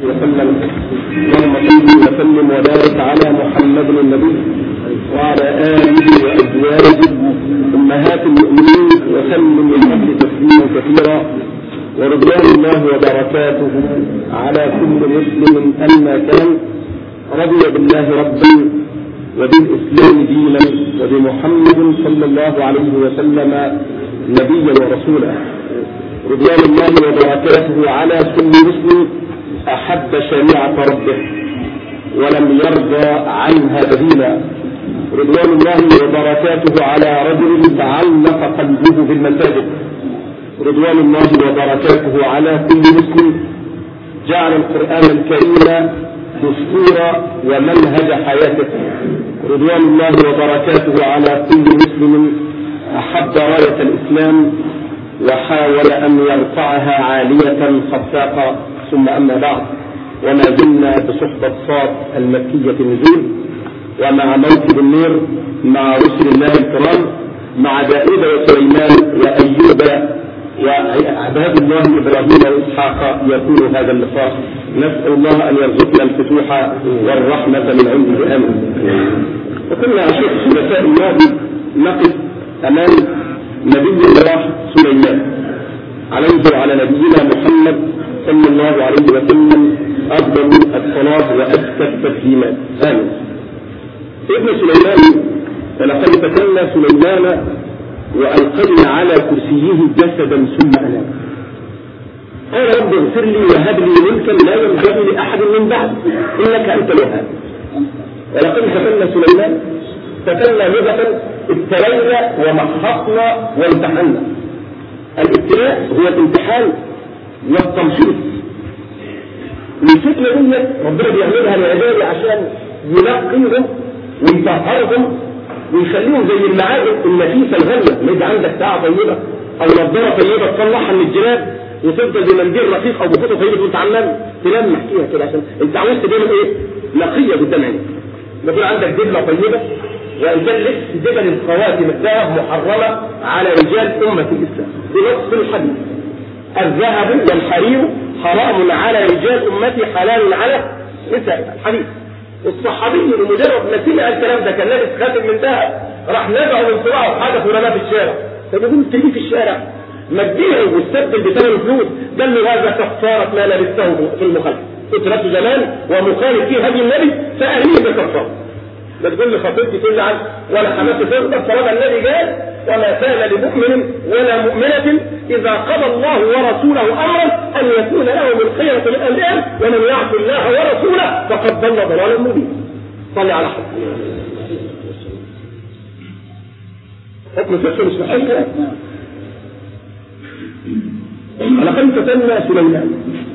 وسلم اللهم صل وسلم وبارك على محمد النبي وعلى اله وازواجه امهات المؤمنين وسلم من اهل تسليما كثيرا ورضوان الله وبركاته على كل مسلم اما كان رضي بالله ربا وبالاسلام دينا وبمحمد صلى الله عليه وسلم نبيا ورسولا رضوان الله وبركاته على كل مسلم أحب شريعة ربه ولم يرضى عنها بديلا رضوان الله وبركاته على رجل تعلق قلبه بالمساجد رضوان الله وبركاته على كل مسلم جعل القرآن الكريم دستورا ومنهج حياته رضوان الله وبركاته على كل مسلم أحب راية الإسلام وحاول أن يرفعها عالية خفاقا ثم أما بعد وما زلنا بصحبة صاد المكية النزول ومع موكب النور مع رسل الله الكرام مع داود وسليمان وأيوب وعباد الله إبراهيم وإسحاق يكون هذا اللقاء نسأل الله أن يرزقنا الفتوح والرحمة من عنده آمين وكنا أشوف الثلاثاء الماضي نقف أمام نبي الله سليمان عليه وعلى نبينا محمد صلى الله عليه وسلم أفضل الصلاة وأزكى التسليمات آمين ابن سليمان فلقد فتنا سليمان وألقينا على كرسيه جسدا ثم أنام قال رب اغفر لي وهب لي ملكا لا ينبغي لأحد من بعد إنك أنت الوهاب ولقد فتنا سليمان فتنا لغة ابتلينا ومحقنا وامتحنا الابتلاء هو الامتحان والتمحيص والفتنة دي ربنا بيعملها لعباده عشان ينقيهم ويطهرهم ويخليهم زي المعادن النفيسة الغالية ما يبقى عندك ساعة طيبة أو نظارة طيبة تطلعها من الجناب وتفضل بمنديل رقيق أو بفوطة طيبة وأنت عمال تلمح فيها كده عشان أنت عاوز تبين إيه؟ نقية قدام عينك يكون عندك دبلة طيبة وإن كان لبس دبل الخواتم الذهب محرمة على رجال أمة الإسلام بنص الحديث الذهب والحرير حرام على رجال أمتي حلال على نساء الحديث الصحابي بمجرد ما سمع الكلام ده كان لابس خاتم من ذهب راح نزعه من صباعه وحدث ورماه في الشارع طب يقول ترميه في الشارع ما تبيعه واستبدل بثمن فلوس قال له هذا كفارة ما لبسته في المخالفة كنت لابسه زمان ومخالف فيه هدي النبي فأرميه بكفارة لا تقول لي خطيبتي تقول لي عن ولا حماتي تغضب فرض النبي قال وما كان لمؤمن ولا مؤمنة إذا قضى الله ورسوله أمرا أن يكون له من خيرة من أمرهم ومن يعص الله ورسوله فقد ضل ضلالا مبينا صلي على حد حكم فقه مش محل لقد فتنا سليمان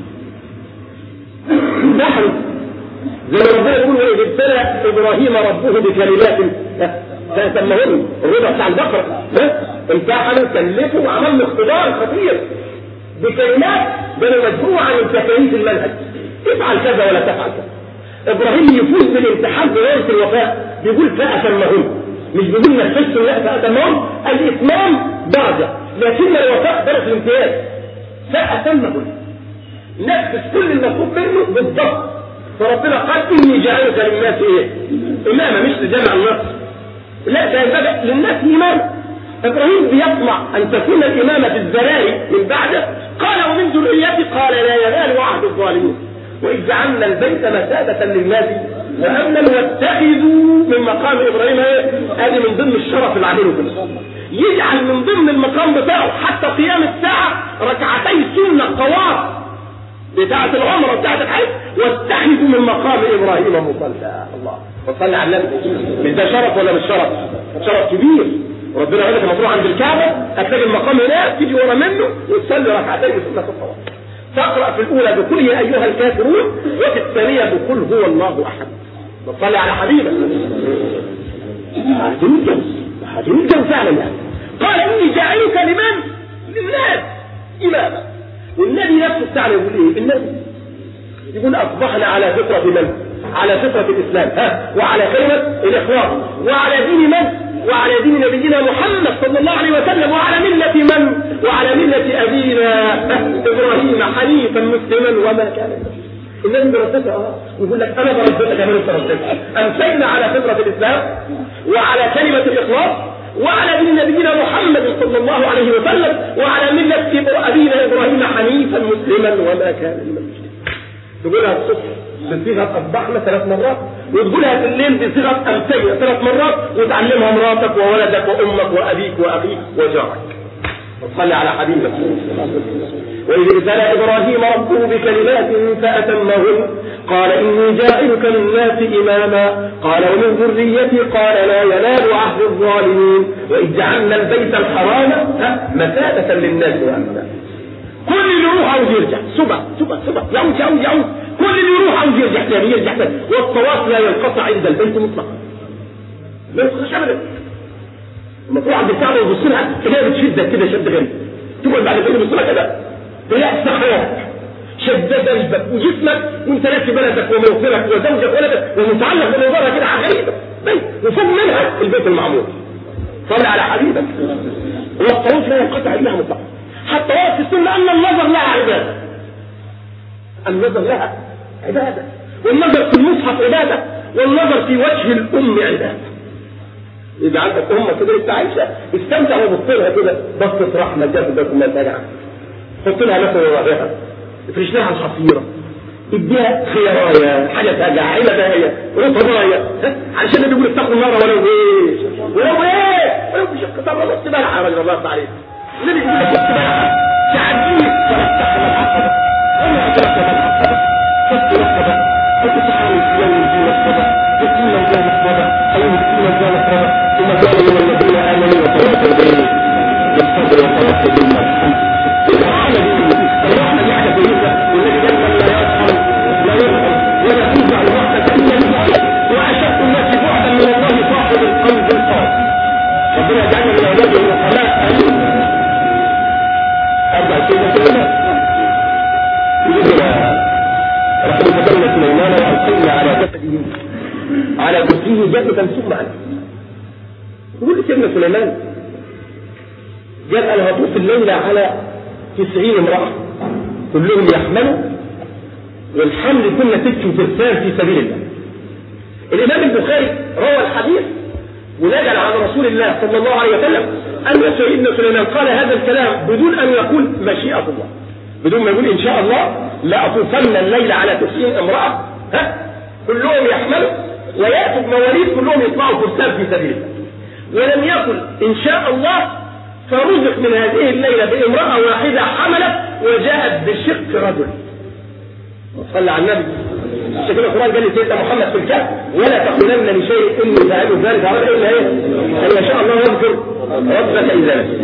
نحن زي ما ربنا يقول واذ ابتلى ابراهيم ربه بكلمات فاتمهن الرضا بتاع البقره امتحنوا كلفوا وعمل له اختبار خطير بكلمات بنوا مجموعه من تكاليف المنهج افعل كذا ولا تفعل كذا ابراهيم يفوز بالامتحان بغايه الوفاء بيقول فاتمهن مش بيقول نفذت لا فاتمهن الاتمام درجه لكن الوفاء درجه الامتياز فاتمهن نفذ كل المطلوب منه بالضبط فربنا قال اني جعلك للناس ايه اماما مش لجمع النص لا ده ينبغي للناس امام ابراهيم بيطمع ان تكون الامامه الذراري من بعده قال ومن ذريتي قال لا ينال وعد الظالمين واذ جعلنا البيت مثابه للناس وامنا واتخذوا من مقام ابراهيم ايه هذه من ضمن الشرف اللي عامله كده يجعل من ضمن المقام بتاعه حتى قيام الساعه ركعتي سنه طواف بتاعة العمرة بتاعة الحج واتخذوا من مقام إبراهيم مصلى الله وصلى على النبي مش ده شرف ولا مش شرف؟ شرف كبير ربنا قال لك لما تروح عند الكعبة هتلاقي المقام هناك تيجي ورا منه وتصلي ركعتين سنة الطواف تقرأ في الأولى بقل يا أيها الكافرون وفي الثانية بقل هو الله أحد وصلي على حبيبك هتنجز هتنجز فعلا يعني قال إني جاعلك لمن؟ للناس إماما والنبي نفسه بتاعنا يقول ايه النبي يقول اصبحنا على فطرة من على فطرة الاسلام ها وعلى كلمة الاخلاص وعلى دين من وعلى دين نبينا محمد صلى الله عليه وسلم وعلى ملة من وعلى ملة ابينا ابراهيم حنيفا مسلما وما كان الناس بيرددها اه ويقول لك انا برددها كمان انت رددها امسكنا على فطره الاسلام وعلى كلمه الاخلاص وعلى دين نبينا محمد صلى الله عليه وسلم وعلى مله ابينا ابراهيم حنيفا مسلما وما كان من المشركين تقولها الصبح بصيغه اصبحنا ثلاث مرات وتقولها في الليل بصيغه امسيه ثلاث مرات وتعلمها مراتك وولدك وامك وابيك واخيك وجارك صلي على حبيبك وإذ ابتلى إبراهيم ربه بكلمات فأتمهن قال إني جاعلك للناس إماما قال ومن ذريتي قال لا ينال عهد الظالمين وإذ جعلنا البيت الحرام مثابة للناس وأمنا كل اللي يروح عاوز يرجع سبع سبع سبع يعود يعود يعود كل اللي يروح عاوز يرجع ثاني يرجع ثاني والطواف لا ينقطع عند البيت مطلقا ما ينقطعش ابدا المفروض عند الكعبه يبص لها تلاقيها بتشدك كده شد جامد تقعد بعد كده تبص لها كده تلاقي صحراء شد قلبك وجسمك وانت راكب بلدك وموفرك وزوجك ولدك ومتعلق بموضوعها كده عجيبه وفوق منها البيت المعمور صل على حبيبك والطواف لا ينقطع الا مطلقا حتى وقت السنه ان النظر لها عباده النظر لها عباده والنظر في المصحف عباده والنظر في وجه الام عباده يبقى عندك امه كده لسه عايشه استمتع وبص لها كده بصه رحمه جنبك وما تجعل حط لها مثلا وراها افرش لها الحصيره اديها خيرايا حاجه تاجع علبه هي رطبايه علشان النبي بيقول اتقوا النار ولو ايه ولو ايه ولو بشق طبعا نص بلعه يا رجل الله عليك النبي بيقول لك نص بلعه تعديك ولا تحكم العقبه ولا تحكم العقبه فك رقبه وتتحاول تلوي في رقبه وكل وجاه رقبه او مسكين وجاه رقبه ثم كان من الذين امنوا وتوكلوا بالله بالصبر وتوكل بالمرحمه الرحمه دي الرحمه دي حاجه كويسه والنبي قال لا يرحم لا يرحم ولا تنفع الرحمه الا لله واشد الناس بعدا من الله صاحب القلب القاسي ربنا يجعلنا من اولاده الرحماء امين اربع كلمه كلمات لقد فتنا سليمان والقينا على جسده على كرسيه جسدا ثم عنه يقول سيدنا سليمان قال انا هطوف الليله على تسعين امراه كلهم يحملوا والحمل كنا ست فرسان في سبيل الله الامام البخاري روى الحديث ونقل عن رسول الله صلى الله عليه وسلم ان سيدنا سليمان قال هذا الكلام بدون ان يقول مشيئه الله بدون ما يقول ان شاء الله لاطوفن الليل على تسعين امراه ها كلهم يحملوا وياتوا بمواليد كلهم يطلعوا فرسان في سبيل الله ولم يقل ان شاء الله فرزق من هذه الليله بامراه واحده حملت وجاءت بشق رجل صلى على النبي عشان كده القران قال لسيدنا محمد في الكهف ولا تقولن لشيء اني فاعل ذلك على الا ايه؟ ان شاء الله واذكر ربك اذا نسيت.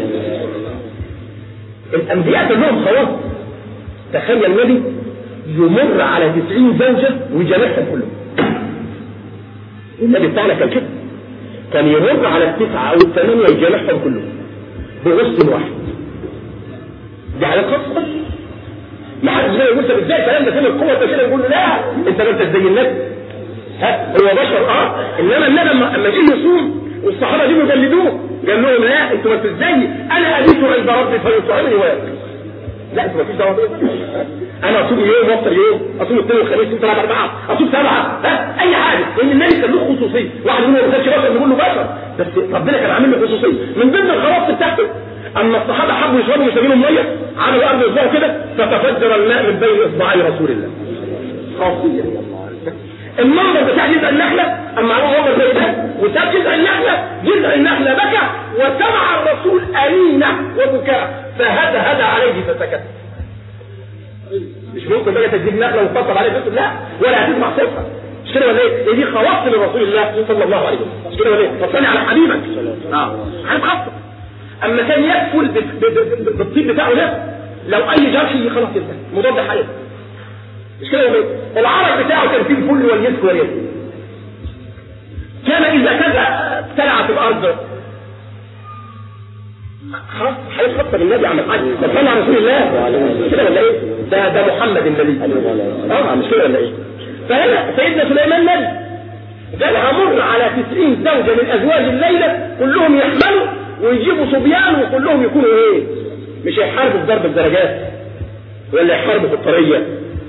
الانبياء كلهم خلاص تخيل النبي يمر على 90 زوجه ويجامعهم كلهم. النبي بتاعنا كان كده كان يمر على التسعه او الثمانيه يجامعهم كلهم بغصن واحد. دي حاجات خاصه ما حدش زي يقول طب ازاي الكلام ده فين القوه ده كده يقول له لا انت ما انت زي النبي ها هو بشر اه انما النبي لما لما جه يصوم والصحابه دي يجلدوه قال لهم لا انتوا ما انتوا زيي انا ابيت عند ربي فيطعمني وياكل لا انتوا ما فيش دعوه انا اصوم يوم وافطر يوم اصوم اثنين وخميس اصوم ثلاث اربعه اصوم سبعه ها اي حاجه لان النبي كان له خصوصيه واحد منهم ما كانش بشر نقول له بشر بس ربنا كان عامل له خصوصيه من ضمن الخواص بتاعته اما الصحابه حبوا يشربوا مش لاقيين ميه عملوا ارض اصبعه كده فتفجر الماء من بين اصبعي رسول الله خاصيه المنظر بتاع جذع النخله اما عملوا منظر زي ده وساب جذع النخله جذع النخله بكى وسمع الرسول انينه وبكاء فهدى هدى عليه فسكت مش ممكن بقى تجيب نخله وتطبطب عليه بس لا ولا هتسمع صوتها مش كده ولا ايه؟ دي خواص لرسول الله صلى الله عليه وسلم مش كده ولا ايه؟ فصلي على حبيبك اه حاجه خاصه اما كان يكفل بالطيب بتاعه ده لو اي جرح يجي خلاص ينتهي مضاد حيوي مش كده ولا ايه؟ العرق بتاعه كان فيه الفل والمسك واليد كان اذا كذا ابتلعت الارض خلاص هيتخطى بالنبي عمل حاجه صلى على رسول الله مش كده ولا ايه؟ ده ده محمد النبي اه مش كده ولا ايه؟ فهنا سيدنا سليمان نبي قال امر على 90 زوجه من ازواج الليله كلهم يحملوا ويجيبوا صبيان وكلهم يكونوا ايه؟ مش هيحاربوا في ضرب الدرجات ولا يحاربوا في الطريه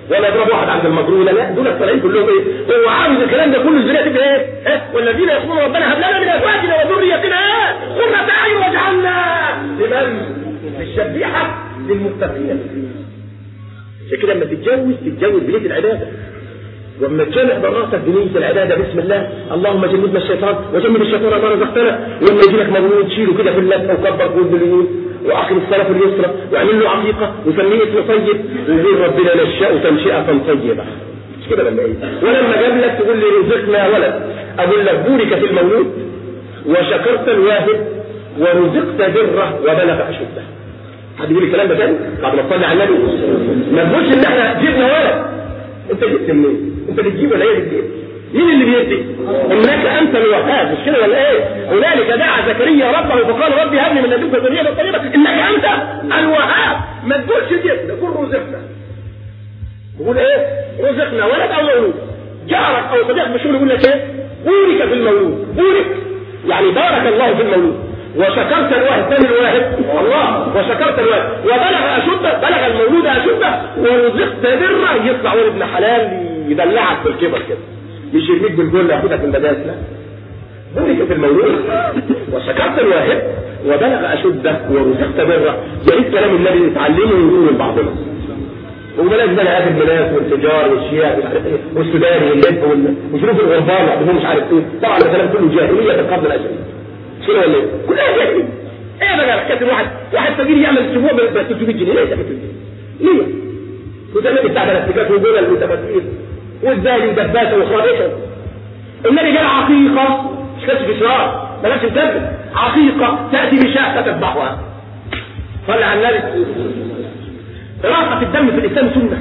ولا يضرب واحد عند المجرونه لا دول الطالعين كلهم ايه هو عاوز الكلام ده كله الذريه تبقى ايه ها والذين يقولون ربنا هب لنا من ازواجنا وذريتنا ايه قرة اعين واجعلنا لمن للشبيحه للمتقين عشان كده لما تتجوز تتجوز بنيه العباده واما تجمع براسك بنيه العباده بسم الله اللهم جنبنا الشيطان وجنب الشيطان ما رزقتنا ولما يجي لك مولود تشيله كده في اللفه وكبر جوز باليمين واقم الصلاه في اليسرى واعمل له عقيقه وسميه اسم طيب وقول ربنا نشأه تنشئه طيبه مش كده ولا ايه؟ ولما جاب لك تقول لي رزقنا ولد اقول لك بورك في المولود وشكرت الواهب ورزقت بره وبلغ اشده حد يقول الكلام ده تاني بعد ما تصلي على النبي ما تقولش ان احنا جبنا ولد انت جبت منين؟ انت بتجيب ولا هي بتجيب؟ مين اللي بيدي؟ انك انت الوهاب مش كده ولا ايه؟ هنالك دعا زكريا ربه فقال ربي هب لي من لدنك ذريه طيبه انك انت الوهاب ما تقولش جبنا قول رزقنا تقول ايه؟ رزقنا ولد او مولود جارك او صديق مشهور يقول لك ايه؟ بورك في المولود بورك يعني بارك الله في المولود وشكرت الواحد ثاني الواحد الله وشكرت الواحد وبلغ اشده بلغ المولود اشده ورزقت بره يطلع ولد ابن حلال يدلعك في الكبر كده مش يرميك بالجول ياخدك من المدارس لا بورك في المولود وشكرت الواحد وبلغ اشده ورزقت بره يا ريت كلام النبي نتعلمه ونقوله لبعضنا وبلاش بقى هذا الملاس والتجار والشياء مش عارف ايه والسوداني واللب وظروف الغربان وعندهم مش عارف ايه طبعا ده كلام كله جاهليه في القرن العشرين كده ولا ايه؟ كلها جاهليه ايه بقى حكايه واحد واحد فقير يعمل اسبوع ب 300 جنيه ليه 300 جنيه؟ ليه؟ وزمان بتاع الاحتكاك وجولة وتماثيل والزاني ودباسه وخارجه النبي قال عقيقه مش كاتب اشراف بلاش نكذب عقيقه تاتي بشاة تتبعها صلى على النبي إراقة الدم في الإسلام سنة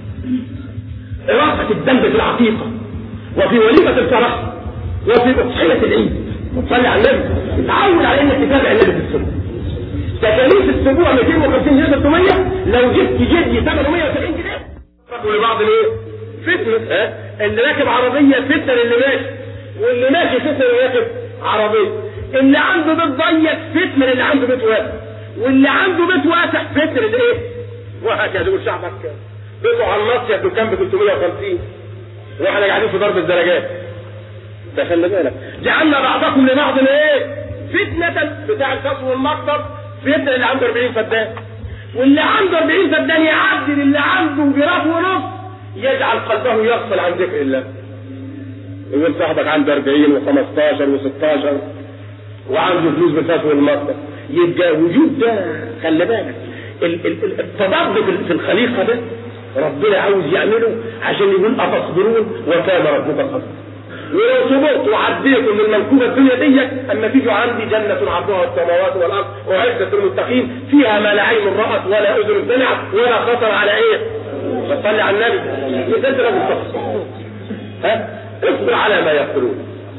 إراقة الدم في العقيقة وفي وليمة الفرح وفي أضحية العيد صلي على النبي اتعود على انك تتابع النبي في السنة تكاليف الاسبوع 250 جنيه 300 لو جبت جدي 870 جنيه رقوا لبعض الايه؟ فتنة ها اللي راكب عربية فتنة للي ماشي واللي ماشي فتنة للي راكب عربية اللي عنده بيت ضيق فتنة للي عنده بيت واسع واللي عنده بيت واسع فتنة للي ايه؟ وهكذا يقول شعبك بيته على المصيف دكان ب 350 واحنا قاعدين في ضرب الدرجات ده خلي بالك جعلنا بعضكم لبعض ايه فتنة بتاع الكسر والمقدر فتنة اللي عنده 40 فدان واللي عنده 40 فدان يعدل اللي عنده جراف ونص يجعل قلبه يغفل عن ذكر الله يقول صاحبك عنده 40 و15 و16 وعنده فلوس بالكسر والمقدر يبقى وجود ده خلي بالك التضاد في الخليقة ده ربنا عاوز يعمله عشان يقول أتصبرون وكان ربك قصدا ولو صبرت وعديت من المنكوبة الدنيا ديت أما تيجي عندي جنة عرضها السماوات والأرض وعزة المتقين فيها ما لا عين رأت ولا أذن سمعت ولا خطر على إيه فصلي على النبي إذا أنت لازم تصبر ها اصبر على ما يقولون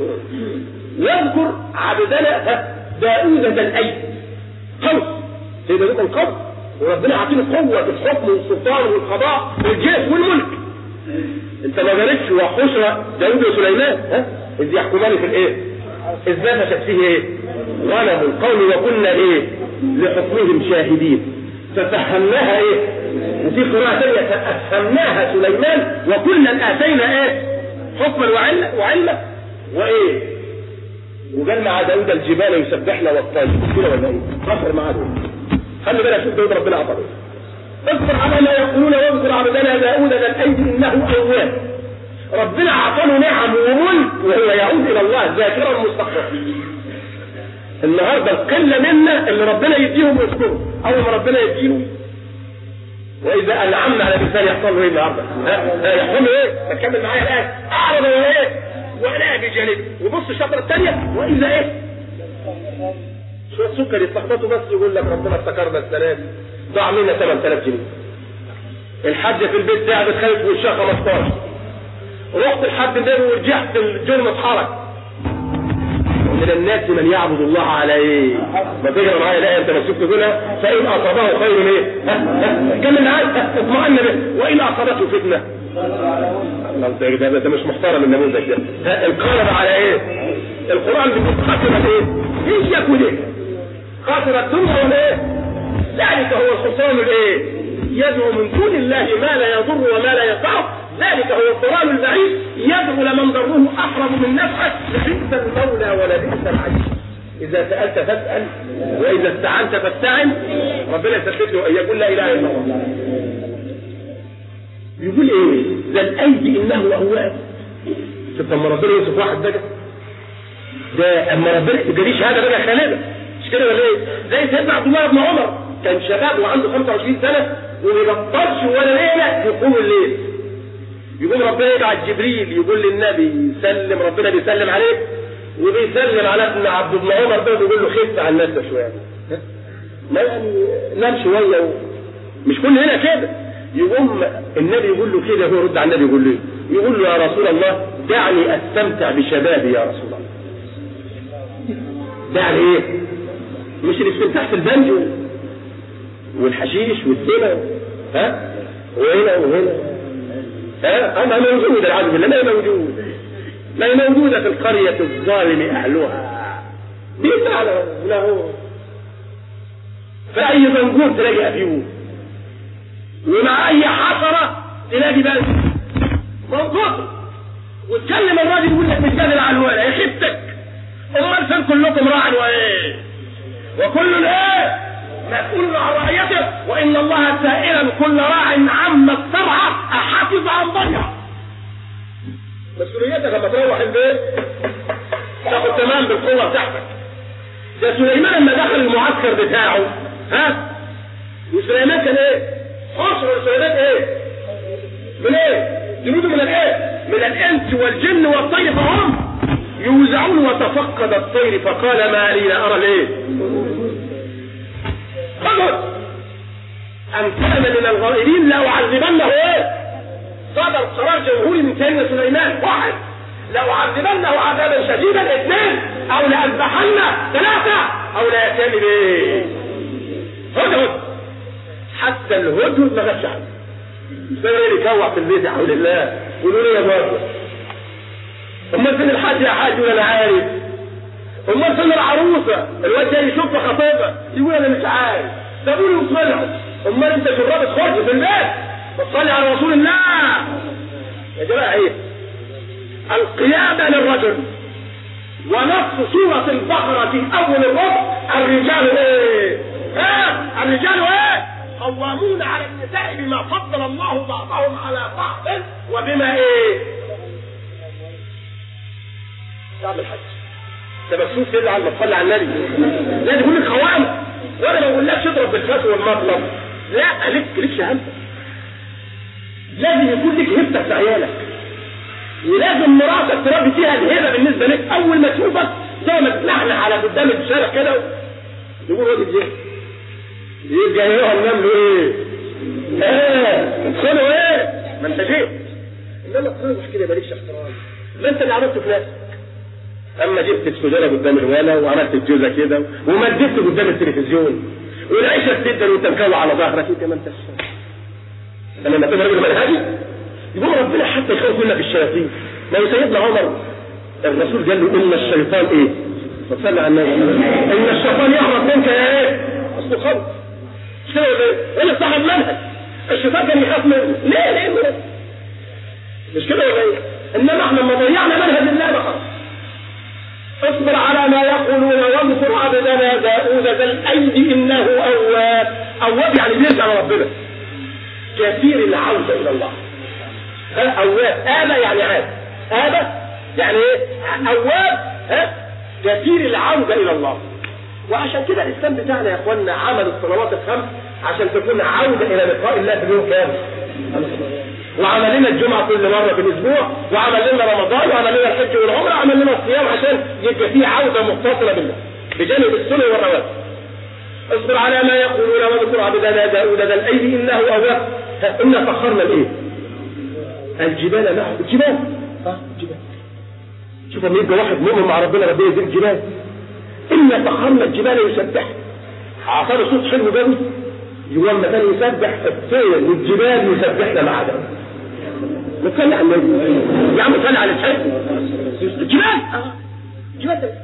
يذكر عبدنا داؤوز ذا الأيد قوس سيدنا ذكر القوس وربنا يعطيني قوة في الحكم والسلطان والقضاء والجيش والملك انت ما جالتش وحشرة داود وسليمان ها اذ يحكمان في الايه اذ نفشت فيه ايه غنم القوم وكنا ايه لحكمهم شاهدين ففهمناها ايه وفي قراءة ثانية فأفهمناها سليمان وكلا آتينا ايه حكما وعلما وعلما وايه وقال مع داود الجبال يسبحن والطير كده ولا ايه؟ فخر مع داود خلي بالك شوف داود ربنا عطاه اصبر على ما يقولون واذكر عبدنا داود ذا الايد انه اواب ربنا اعطاه نعم وملك وهو يعود الى الله ذاكرا مستقبلا النهارده القله منا اللي ربنا يديهم ويذكرهم اول ما ربنا يديهم واذا انعمنا على الانسان يحصل له ايه النهارده؟ ها يحصل له ايه؟ تكمل معايا الان اعرض ولا ايه؟ ولا بجانب وبص الشطره الثانيه واذا ايه؟ شويه سكر يتلخبطوا بس يقول لك ربنا افتكرنا السنه دي ضاع منا 8000 جنيه الحاجه في البيت ده بتخلف وشها 15 رحت لحد النبي ورجعت الجرم اتحرك من الناس من يعبد الله على ايه؟ ما تقرا معايا لا انت مسكت تقولها فان اصابه خير ايه؟ كمل معايا اطمئن به وان اصابته فتنه ده, ده, ده مش محترم النموذج ده انقلب على ايه؟ القران بيقول خسر ايه؟ اياك وليه؟ خسر الدنيا ولا ايه؟ ذلك هو الخسران الايه؟ يدعو من دون الله ما لا يضر وما لا ينفعه ذلك هو الضلال البعيد يدعو لمن ضره احرم من نفعه لبئس المولى ولبئس العزيز اذا سالت فاسال واذا استعنت فاستعن ربنا يثبت له ان يقول لا اله الا الله يقول ايه ذا الايدي انه اواب شوف لما ربنا يوصف واحد بقى ده اما ربنا ده شهاده بقى خالده مش كده ولا ايه زي سيدنا عبد الله بن عمر كان شباب وعنده 25 سنه وما يبطلش ولا ليله يقوم الليل يقوم ربنا يبعت جبريل يقول للنبي سلم ربنا بيسلم عليك وبيسلم على ابن عبد الله عمر ده بيقول له خف على الناس شويه ما يعني نام شويه و... مش كل هنا كده يقوم النبي يقول له كده هو يرد على النبي يقول له يقول له يا رسول الله دعني استمتع بشبابي يا رسول الله دعني ايه مش الاستمتاع في البنجو والحشيش والسنة ها وهنا وهنا ها أما موجودة العبد بالله ما موجود ما موجودة في القرية الظالم أهلها دي فعلا له في أي زنجور تلاقي أفيون ومع أي حشرة تلاقي بقى موجود وتكلم الراجل يقول لك مش قادر على الولا يخفتك امال فين كلكم راع وايه وكل ايه مسؤول عن رعيته وان الله سائلا كل راع عما استرعى احافظ عن ضيع مسؤوليتك لما تروح البيت تاخد تمام بالقوه بتاعتك ده سليمان لما دخل المعسكر بتاعه ها وسليمان كان ايه؟ عنصر سليمان ايه؟ من ايه؟ جنود من الايه؟ من الانس والجن والطير فهم يوزعون وتفقد الطير فقال ما لي لا ارى الايه؟ خذ أم كان من الغائبين لأعذبنه إيه؟ صدر قرار جمهوري من سيدنا سليمان واحد لأعذبنه عذابا شديدا اثنين أو لأذبحنه ثلاثة أو لا يأتيني بإيه؟ هدهد حتى الهدهد ما غابش عنه مش ايه يكوع في البيت يا حول الله قولوا لي يا بابا امال فين الحاج يا حاج ولا انا عارف امال فين العروسه الواد جاي يشوف خطيبه يقول انا مش عارف سابوني وطلعوا امال انت جربت خرج في البيت بتصلي على رسول الله يا جماعه ايه القياده للرجل ونص سورة البقرة في أول الربع الرجال إيه؟ ها؟ الرجال إيه؟ قوامون على النساء بما فضل الله بعضهم على بعض وبما إيه؟ تعمل حج ده مكسوف كده على تصلي على النبي لازم يقول لك قوام وانا ما بقولكش اضرب بالفاس والمطلب لا ليك ليك شهادتك لازم يكون لك هبتك في عيالك ولازم مراتك تربي فيها الهبه بالنسبه لك اول ما تشوفك زي ما تتنحنح على قدام الشارع كده يقول راجل ايه يبقى ايه النمل ايه ايه ادخلوا ايه ما انت جيت انما تروح كده مالكش احترام ما انت اللي عملته في نفسك اما جبت السجاره قدام الولا وعملت الجوزه كده ومددت قدام التلفزيون والعيشه بتدن وانت مكوع على ظهرك انت ما انتش انا لما تبقى راجل منهجي يقول ربنا حتى يخوف منك الشياطين لو سيدنا عمر الرسول قال له ان الشيطان ايه فصلى على النبي ان الشيطان يهرب منك يا ايه اصله خوف مش كده ولا ايه ولا صاحب منهج الشيطان كان يخاف منه ليه ليه مش كده ولا ايه انما احنا لما ضيعنا منهج الله بقى اصبر على ما يقولون واذكر عبدنا داود ذا الايدي انه اواب اواب يعني بيرجع لربنا كثير العوده الى الله ها اواب ابى يعني عاد ابى يعني ايه اواب ها كثير العوده الى الله وعشان كده الاسلام بتاعنا يا اخوانا عمل الصلوات الخمس عشان تكون عوده الى لقاء الله في اليوم كامل وعمل لنا الجمعة كل مرة في الأسبوع وعمل لنا رمضان وعمل لنا الحج والعمرة وعمل لنا الصيام عشان يبقى فيه عودة متصلة بالله بجانب السنة والرواتب اصبر على ما يقولون واذكر عبدنا داود ذا الأيدي إنه أواب إنا فخرنا الإيه؟ الجبال معه الجبال اه الجبال شوف لما يبقى واحد مؤمن مع ربنا ربنا يدير الجبال إنا فخرنا الجبال يسبح عصار صوت حلو قوي يوم مثلا يسبح الطير والجبال يسبحنا مع ده نصلي على النبي يا عم صلي على الحج الجبال اه جبال ده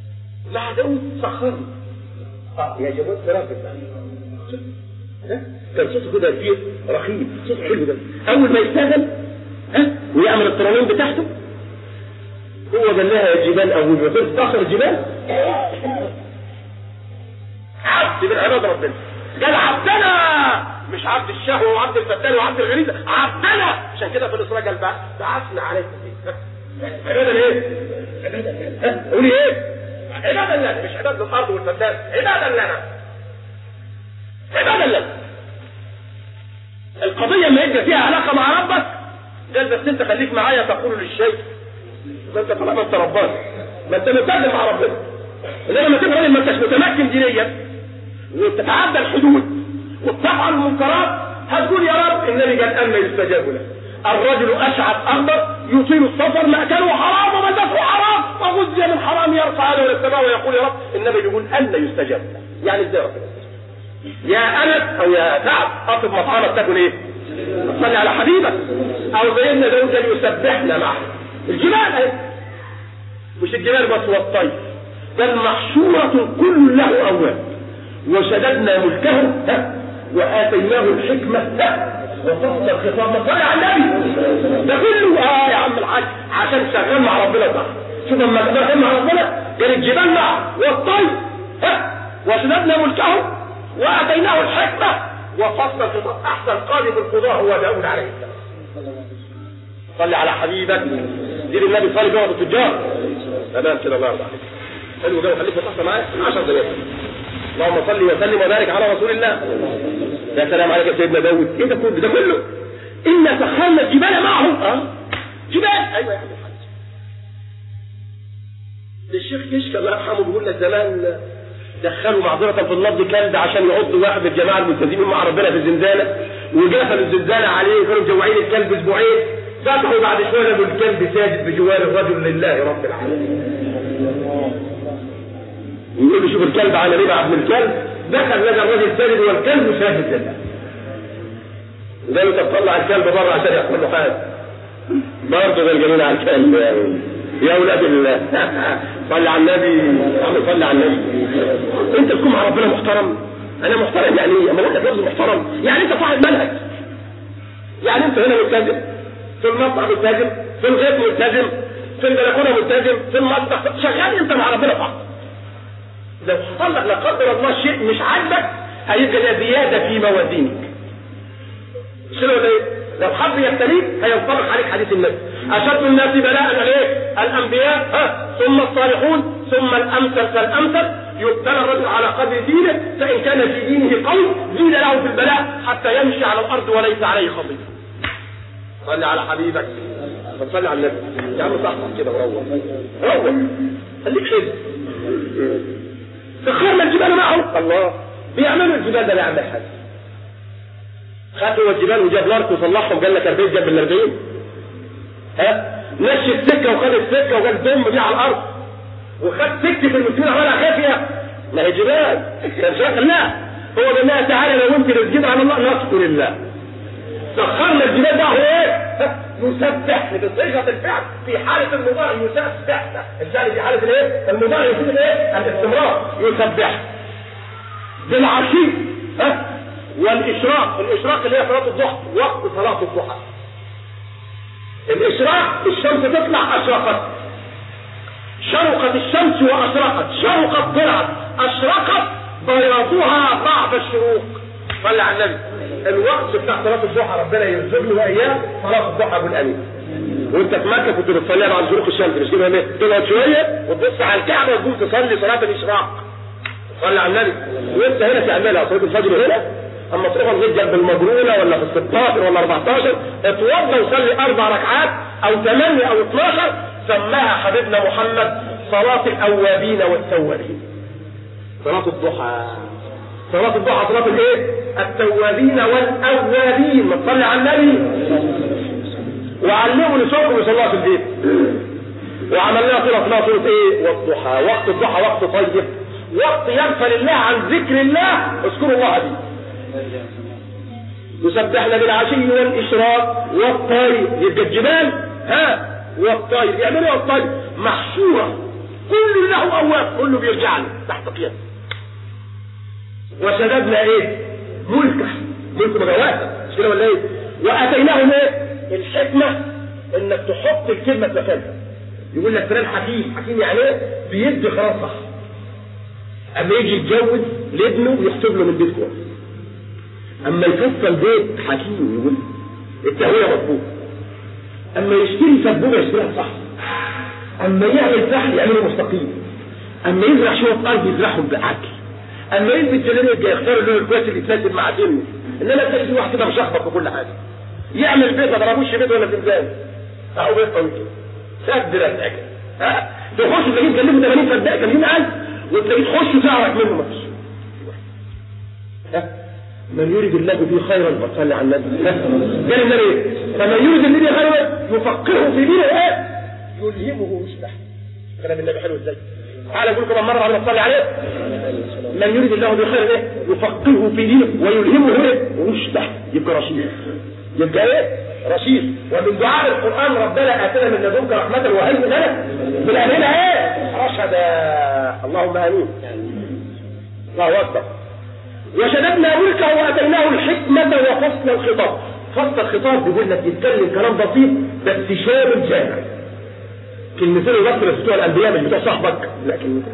مع داود سخرنا اه يا جماعه رب كان صوته كده فيه رخيص صوت حلو ده اول ما يشتغل ها ويعمل الترانيم بتاعته هو قال لها يا جبال اول ما تفتخر الجبال عبد من عباد ربنا قال عبدنا مش عبد الشهوة وعبد الفتان وعبد الغريزة عبدنا عشان كده في الإسراء قال بعثنا عليكم عبادة ايه؟ عبادة لنا قولي ايه؟ عبادة لنا مش عبادة الأرض والفتان عبادة لنا عبادة لنا القضية ما يبقى فيها علاقة مع ربك قال بس انت خليك معايا تقول للشيء ما انت طالما انت ربان ما انت متكلم مع ربنا انما لما تبقى ما انتش متمكن دينيا وتتعدى الحدود وتفعل المنكرات هتقول يا رب النبي قال اما يستجاب له الرجل اشعث اخضر يطيل السفر ماكله حرام وملبسه حرام وغزي من حرام يرفع يده الى السماء ويقول يا رب النبي يقول ان يستجاب له يعني ازاي ربنا يا انس او يا سعد اطلب مطعمك تاكل ايه؟ تصلي على حبيبك او سيدنا داود كان يسبحنا معه الجبال اهي مش الجبال بس والطير بل محشورة كل له أواب وشددنا ملكه ها وآتيناه الحكمة ها وفصل الخطاب صلي على النبي ده كله اه يا عم الحاج عشان شغال مع ربنا صح شوف لما شغال مع ربنا كان الجبال معه والطير ها وشددنا ملكه وآتيناه الحكمة وفصل الخطاب أحسن قاضي في القضاء هو داود عليه السلام صلي على حبيبك دين النبي صلي بيقعد التجار تمام كده الله يرضى عليك حلو جو خليك متصل معايا 10 دقايق اللهم صل وسلم وبارك على رسول الله يا سلام عليك يا سيدنا داود ايه ده كله ده كله إنا سخرنا الجبال معهم اه جبال ايوه يا عم الحاج ده الشيخ كشك الله يرحمه بيقول لك زمان دخلوا معذرة في اللفظ كلب عشان يعضوا واحد من الجماعة الملتزمين مع ربنا في الزنزانة وقفلوا الزنزانة عليه كانوا مجوعين الكلب اسبوعين فتحوا بعد شوية لقوا الكلب ساجد بجوار الرجل لله رب العالمين يقول له شوف الكلب عمل ايه مع ابن الكلب دخل لقى الراجل ساجد والكلب ساجد لله قالوا طب طلع الكلب بره عشان يحصل له حاجه برضه ده الجميل على الكلب يا يا اولاد الله صلي على النبي عم صلي على النبي انت تكون مع ربنا محترم انا محترم يعني ايه اما انت لفظ محترم يعني انت صاحب منهج يعني انت هنا ملتزم في المطعم ملتزم في الغيط ملتزم في البلكونه ملتزم في المطبخ شغال انت مع ربنا صح لو حصل لك لا قدر الله شيء مش عاجبك هيبقى ده زياده في موازينك شنو ده لو حب يبتليك هينطبق عليك حديث النبي اشد الناس بلاء الايه الانبياء ها ثم الصالحون ثم الامثل فالامثل يبتلى الرجل على قدر دينه فان كان في دينه قوي زيد له في البلاء حتى يمشي على الارض وليس عليه خطيئه صلي على حبيبك صلي على النبي يا عم صح كده وروح روح خليك حلو سخرنا الجبال معهم الله بيعملوا الجبال ده بيعمل حاجه خدوا الجبال وجاب لارك وصلحهم قال لك 40 جاب ال 40 ها مشي السكه وخد السكه وقال دم دي على الارض وخد سكه المسلمين عملها خافيه ما هي جبال كان شغل لا هو قال لها تعالى لو انت رزقين على الله نشكر الله سخرنا الجبال ده هو ايه؟ يسبح بصيغه الفعل في حاله المضارع يسبح الفعل في حاله الايه؟ المضارع يفيد الايه؟ الاستمرار يسبح بالعشي ها والاشراق الاشراق اللي هي صلاه الضحى وقت صلاه الضحى الاشراق الشمس تطلع اشرقت شرقت الشمس واشرقت شرقت طلعت اشرقت بياضها بعد الشروق صلى على النبي الوقت بتاع صلاه الضحى ربنا يرزقني واياه صلاه الضحى ابو الامين وانت في مكه كنت بتصليها بعد شروق الشمس مش كده ليه؟ تقعد شويه وتبص على الكعبه وتقوم تصلي صلاه الاشراق صلي على النبي وانت هنا تعملها صلاه الفجر هنا اما تروح الغيط جنب المجرونه ولا في ال 16 ولا 14 اتوضى وصلي اربع ركعات او ثمانيه او 12 سماها حبيبنا محمد صلاه الاوابين والتوابين صلاه الضحى صلاة الضحى صلاة الايه؟ التوابين والاوابين ما تصلي على النبي وعلموا لشوكم يصلوها في البيت وعملنا صورة اسمها صورة ايه؟ والضحى وقت الضحى وقت طيب وقت يغفل الله عن ذكر الله اذكروا الله به يسبحنا بالعشي والاشراق والطير يبقى الجبال ها والطير بيعملوا ايه الطير محشوره كل له اواب كله بيرجع له تحت قيام وشددنا ايه ملكه منكم جواب مش كده ولا ايه واتيناهم ايه الحكمه انك تحط الكلمه في مكانها يقول لك فلان حكيم حكيم يعني ايه بيدي قرار صح اما يجي يتجوز لابنه يحسب له من بيت كويس اما يفصل بيت حكيم يقول التهويه مظبوط اما يشتري سبوبه يشتريها صح اما يعمل فحل يعمله مستقيم اما يزرع شويه ارض يزرعهم بعدل اما يلبس جلابيه يبقى يختار اللون الكويس اللي يتناسب مع سنه انما تلاقي واحد كده مشخبط في كل حاجه يعمل بيت ما ضربوش بيت ولا زنزان اهو بيت طويل كده سد رزقك ها تخش تلاقيه تكلمه 80 فداء 80000 وتلاقيه تخش تعرف منه ما فيش من يريد الله به خيرا فصلي على النبي قال النبي ايه فمن يريد الله به خيرا يفقهه في دينه ايه يلهمه رشده كلام النبي حلو ازاي تعالى اقول لكم مره بعد ما تصلي عليه من يريد الله بخير ايه يفقهه في دينه ويلهمه ايه رشده يبقى رشيد يبقى ايه رشيد ومن دعاء القران ربنا اتنا من لدنك رحمه وهيئ لنا من امرنا ايه رشدا اللهم امين الله اكبر وشددنا ملكه واتيناه الحكمه وفصل الخطاب فصل الخطاب بيقول لك يتكلم كلام بسيط بس شامل جامع كلمتين بس بتوع الانبياء مش بتوع صاحبك لا كلمتين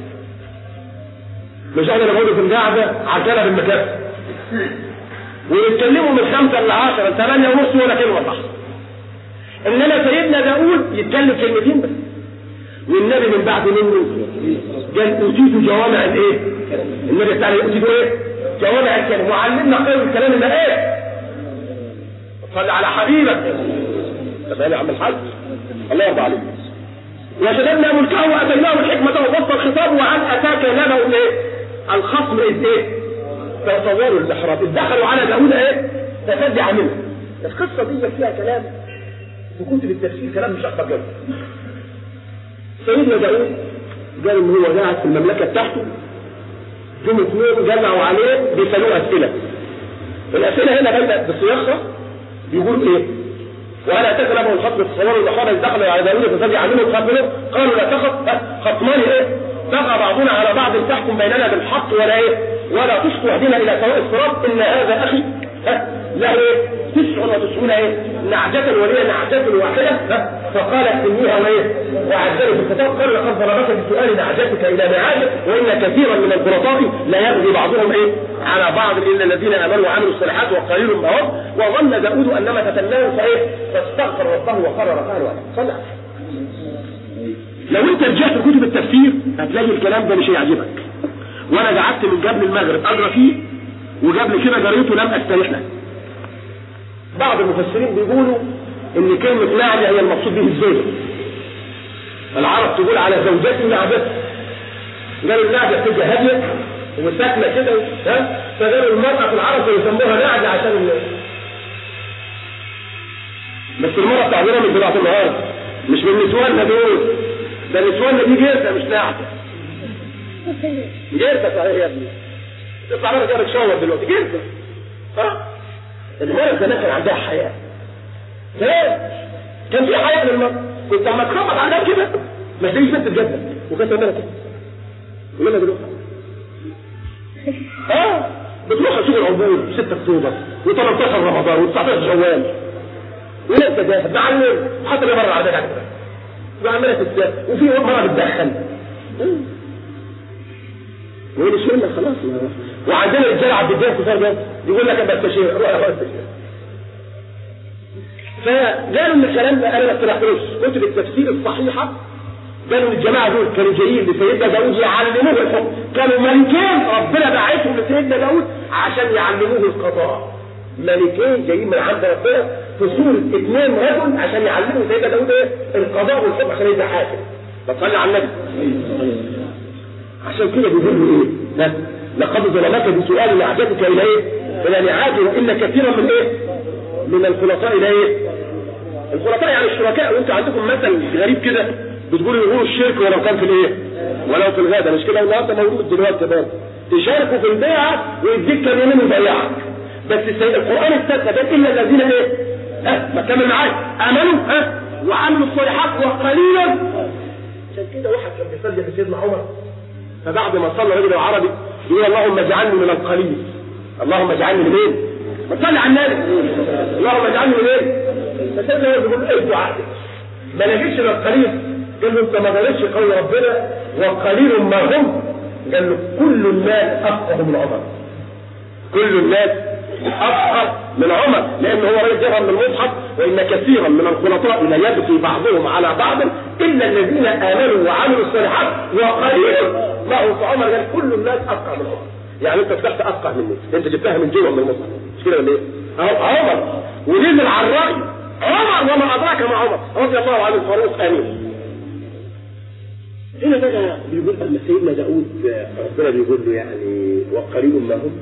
مش احنا لما في القعده عجله بالمكافئ ويتكلموا من خمسة ل 10 ثمانية ونص ولا كلمة صح انما سيدنا داوود يتكلم كلمتين بس والنبي من بعد منه قال اوتيت جوامع الايه؟ النبي بتاعنا اوتيت ايه؟ جوامع الكلم وعلمنا خير الكلام اللي ايه؟ صل على حبيبك تمام يا عم الحاج الله يرضى عليك وشددنا ملكه واتيناه الحكمه وفصل الخطاب وعن اتاك نبأ الايه؟ الخصم اذ ايه؟ تصوروا الاحراب اذ دخلوا على داوود ايه؟ تفدع منه القصه دي فيها كلام في كتب التفسير كلام مش اكبر جدا سيدنا داوود قال ان هو قاعد في المملكه بتاعته جم اثنين جمعوا عليه بيسالوه اسئله الاسئله هنا بدات بصياغه بيقولوا ايه؟ وانا تكلم الخطب تصوروا الاخوان اذ دخلوا على داوود فسجع عنهم خطبهم قالوا لا تخف خصمان ايه؟ بغى بعضنا على بعض تحكم بيننا بالحق ولا ايه؟ ولا تشكو اهدنا الى سواء الصراط ان هذا اخي ها له ايه؟ تسع وتسعون ايه؟ نعجة ولي نعجة واحدة ها فقال اكتموها وايه؟ وعجلوا بالخطاب قال لقد ضربك بسؤال نعجتك الى معادك وان كثيرا من الخلطاء لا يبغي بعضهم ايه؟ على بعض الا الذين امنوا وعملوا الصالحات وقليل ما هم وظن داود انما تتناه فايه؟ فاستغفر ربه وقرر ركعا صلى لو انت رجعت كتب التفسير هتلاقي الكلام ده مش هيعجبك وانا قعدت من قبل المغرب اقرا فيه وقبل كده قريته لم استريح له بعض المفسرين بيقولوا ان كلمة نعجة هي المقصود به الزوجة العرب تقول على زوجته نعجته قالوا النعجة بتبقى هادية وساكنة كده ها فقالوا المرأة في العرب يسموها نعجة عشان ال... بس المرأة بتاعتنا مش بتاعت النهار مش من نسواننا دول ده نسواننا دي جيرتة مش نعجة جيرتة صحيح يا ابني تطلع لنا كده بتشاور دلوقتي جيرتة ها المرأة زمان كان عندها حياة زمان كان في حياة للمرأة كنت لما تخبط عليها كده ما تلاقيش بنت تجدد وكانت تعملها كده ولا دلوقتي اه بتروح سوق العبور 6 اكتوبر و18 رمضان و19 شوال ولا تجاهل معلم حتى لي مره على كده وعماله تتجاهل وفي مره بتدخن وين الشغل خلاص وعندنا رجاله عبد الجاه كفار ده يقول لك ابقى استشير روح يا استشير فقالوا ان الكلام ده انا ما اقترحتوش كتب التفسير الصحيحه قالوا الجماعه دول كانوا جايين لسيدنا داوود يعلموه الحكم كانوا ملكين ربنا بعتهم لسيدنا داوود عشان يعلموه القضاء ملكين جايين من عند ربنا في صورة اثنين رجل عشان يعلموا سيدنا داوود ايه القضاء والحكم عشان يبقى حاكم بتصلي على النبي عشان كده بيقولوا ايه ها لقد ظلمك بسؤال نعجتك الى ايه الى نعاجه وان كثيرا من ايه من الخلطاء الى ايه الخلطاء يعني الشركاء وانتوا عندكم مثل غريب كده بتقولوا يقولوا الشرك ولو كان في الايه ولو في الغابه مش كده النهارده موجود دلوقتي برضه تشاركوا في البيعه ويديك كام يومين ويبيعك بس السيد القران استثنى ده الا الذين ايه ها ما كمل معايا امنوا ها وعملوا الصالحات وقليلا عشان كده واحد كان بيصلي بسيدنا عمر فبعد ما صلى رجل عربي يقول اللهم اجعلني من القليل اللهم اجعلني من ايه ما تصلي على النبي اللهم اجعلني من ايه؟ فسيدنا هو بيقول ايه الدعاء ما نجيش للقليل قال له انت ما درستش قول ربنا وقليل ما هم قال له كل الناس افقه من عمر كل الناس افقه من عمر لان هو راجل جرى من المصحف وان كثيرا من الخلطاء لا يبكي بعضهم على بعض الا الذين امنوا وعملوا الصالحات وقليل ما هو عمر قال كل الناس افقه من عمر يعني انت طلعت افقه مني انت جبتها من جوه من المصحف مش كده ولا ايه؟ اهو عمر ونزل على الراي عمر وما ادراك ما عمر رضي الله عنه الفاروق امين هنا بقى بيقول اما سيدنا داود ربنا بيقول له يعني وقليل ما هم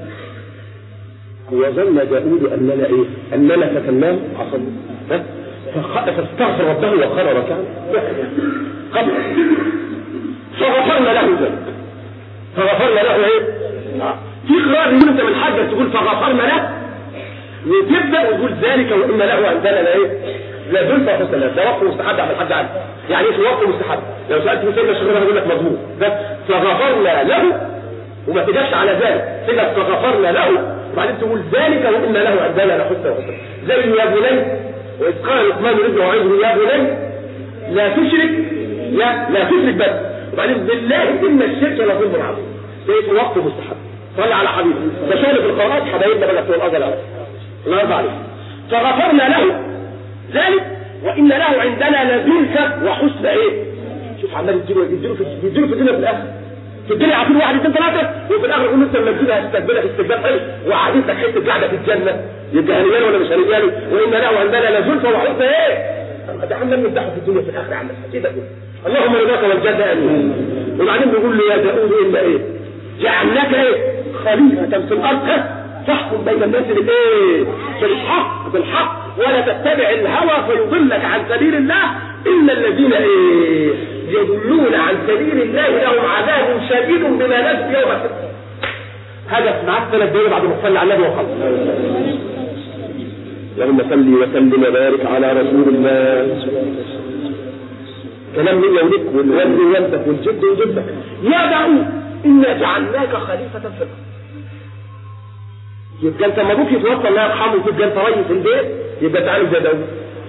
وظن داود اننا ايه؟ اننا فتناه عصم فاستغفر ربه وخر ركعا قبل فغفرنا له ذلك فغفرنا له ايه؟ في قراءة يقول انت من حاجة تقول فغفرنا له وتبدا وتقول ذلك وان له عندنا لا ايه؟ لا دول فحسن الله ده وقت مستحب على الحج عنه يعني ايه وقت مستحب لو سالت سيدنا الشيخ هيقول لك مضمون بس فغفرنا له وما تجاش على ذلك تجد فغفرنا له وبعدين تقول ذلك وان له عندنا لحسن وحسن زي يا بني واذ قال لقمان لابنه وعظه يا بني لا تشرك لا لا تشرك بس وبعدين بالله ان الشرك لظلم عظيم ده اسمه وقت مستحب صلي على حبيبي ده شغل في القراءات حبايبنا بقى بتوع الاجل على الله يرضى عليك فغفرنا له ذلك وان له عندنا لزلفة وحسن ايه شوف عمال يديله يديله في يديله في الدنيا في الاخر في الدنيا عارفين واحد اثنين ثلاثه وفي الاخر يقول انت المسجد هتستقبلك استقبال حلو وقاعدين لك حته قاعده في الجنه يبقى هنيان ولا مش هنيان وان له عندنا لزلفة وحسن ايه ده عمال نمدحه في الدنيا في الاخر عمال كده اللهم رضاك والجنه امين وبعدين بيقول له يا داود الا ايه جعلناك ايه خليفه في الارض تحكم بين الناس بالايه بالحق بالحق ولا تتبع الهوى فيضلك عن سبيل الله إلا الذين إيه يضلون عن سبيل الله لهم عذاب شديد بما نزل يوم الحساب هدف معاك ثلاث دقايق بعد ما تصلي على النبي وخلص اللهم صل وسلم وبارك على رسول الله كلام من يوليك والوالد والدك والجد وجدك يا داود إنا جعلناك خليفة في الأرض يبقى انت لما ابوك يتوفى الله يرحمه وتبقى انت رئيس البيت يبقى تعالى زي داوود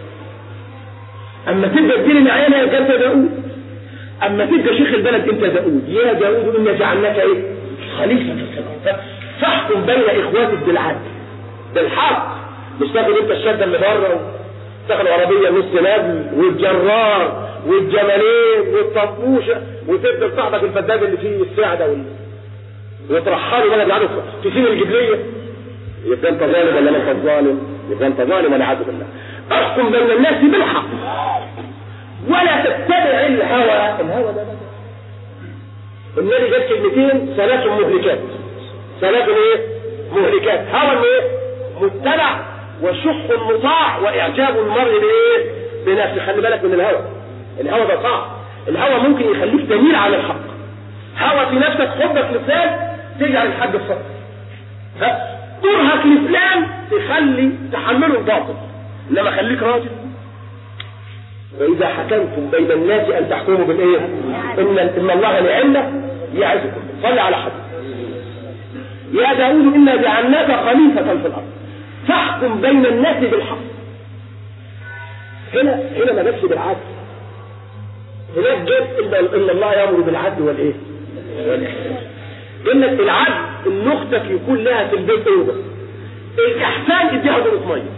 اما تبقى تدير العيله يبقى انت داوود اما تبقى شيخ البلد انت داوود يا داوود انا جعلناك ايه خليفه في السماء فاحكم بين اخواتك بالعدل بالحق مش تاخد انت الشده اللي بره تاخد عربيه نص نبل والجرار والجمالين والطفوشه وتبدا صاحبك الفداد اللي فيه السعده وال... وترحله ولا بيعرف في سين الجبليه يبقى انت ظالم ولا ما انت ظالم يبقى انت ظالم والعياذ بالله احكم بين الناس بالحق ولا تتبع الهوى الهوى ده بقى النبي جاب كلمتين ثلاث مهلكات ثلاث ايه مهلكات هوى ايه متبع وشح مطاع واعجاب المرء بايه بنفسه خلي بالك من الهوى الهوى ده صعب الهوى ممكن يخليك تميل على الحق هوى في نفسك حبك لفلان تجعل الحد الصدق كرهك لفلان تخلي تحمله الباطل انما خليك راجل واذا حكمتم بين الناس ان تحكموا بالايه ان ان الله نعمه يعزكم صل على حد يا داود انا جعلناك خليفه في الارض فاحكم بين الناس بالحق هنا هنا ما جابش بالعدل هناك جاب ان الله يامر بالعدل والايه انك العدل ان اختك يكون لها في البيت اوضه الاحسان اديها دورة ميه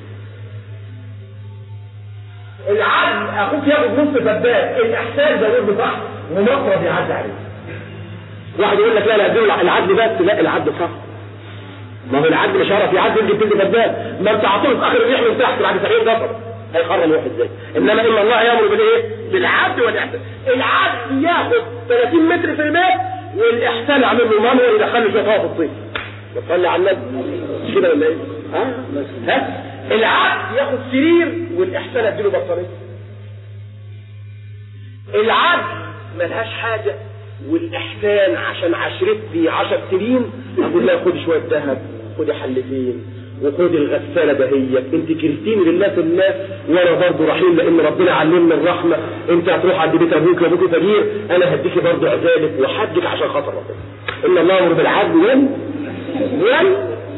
العدل اخوك ياخد نص فدان الاحسان زود بصح ومطرد يعدي عليه واحد يقول لك لا لا دول العدل بس لا العدل صح ما هو العدل مش هيعرف يعدل يجيب كل فدان ما انت عطوه في اخر الريح من تحت بعد 70 دفر هيخرم واحد ازاي انما ان الله يامر بالايه بالعدل والاحسان العدل ياخد 30 متر في البيت والاحسان يعمل له منور يدخله شويه هوا في الطين يصلي على النبي مش كده ولا ايه؟ ها؟ ها؟ العبد ياخد سرير والاحسان اديله بطاريه العبد ملهاش حاجه والاحسان عشان عشرتي 10 سنين اقول لها خدي شويه ذهب خدي حلتين وخدي الغساله دهيت انت كرهتيني لله في الله وانا برضه رحيم لان ربنا علمنا الرحمه انت هتروح عند بيت ابوك وابوك فقير انا هديكي برضه عذابك وحدك عشان خاطر ربنا ان الله يامر بالعدل وال وال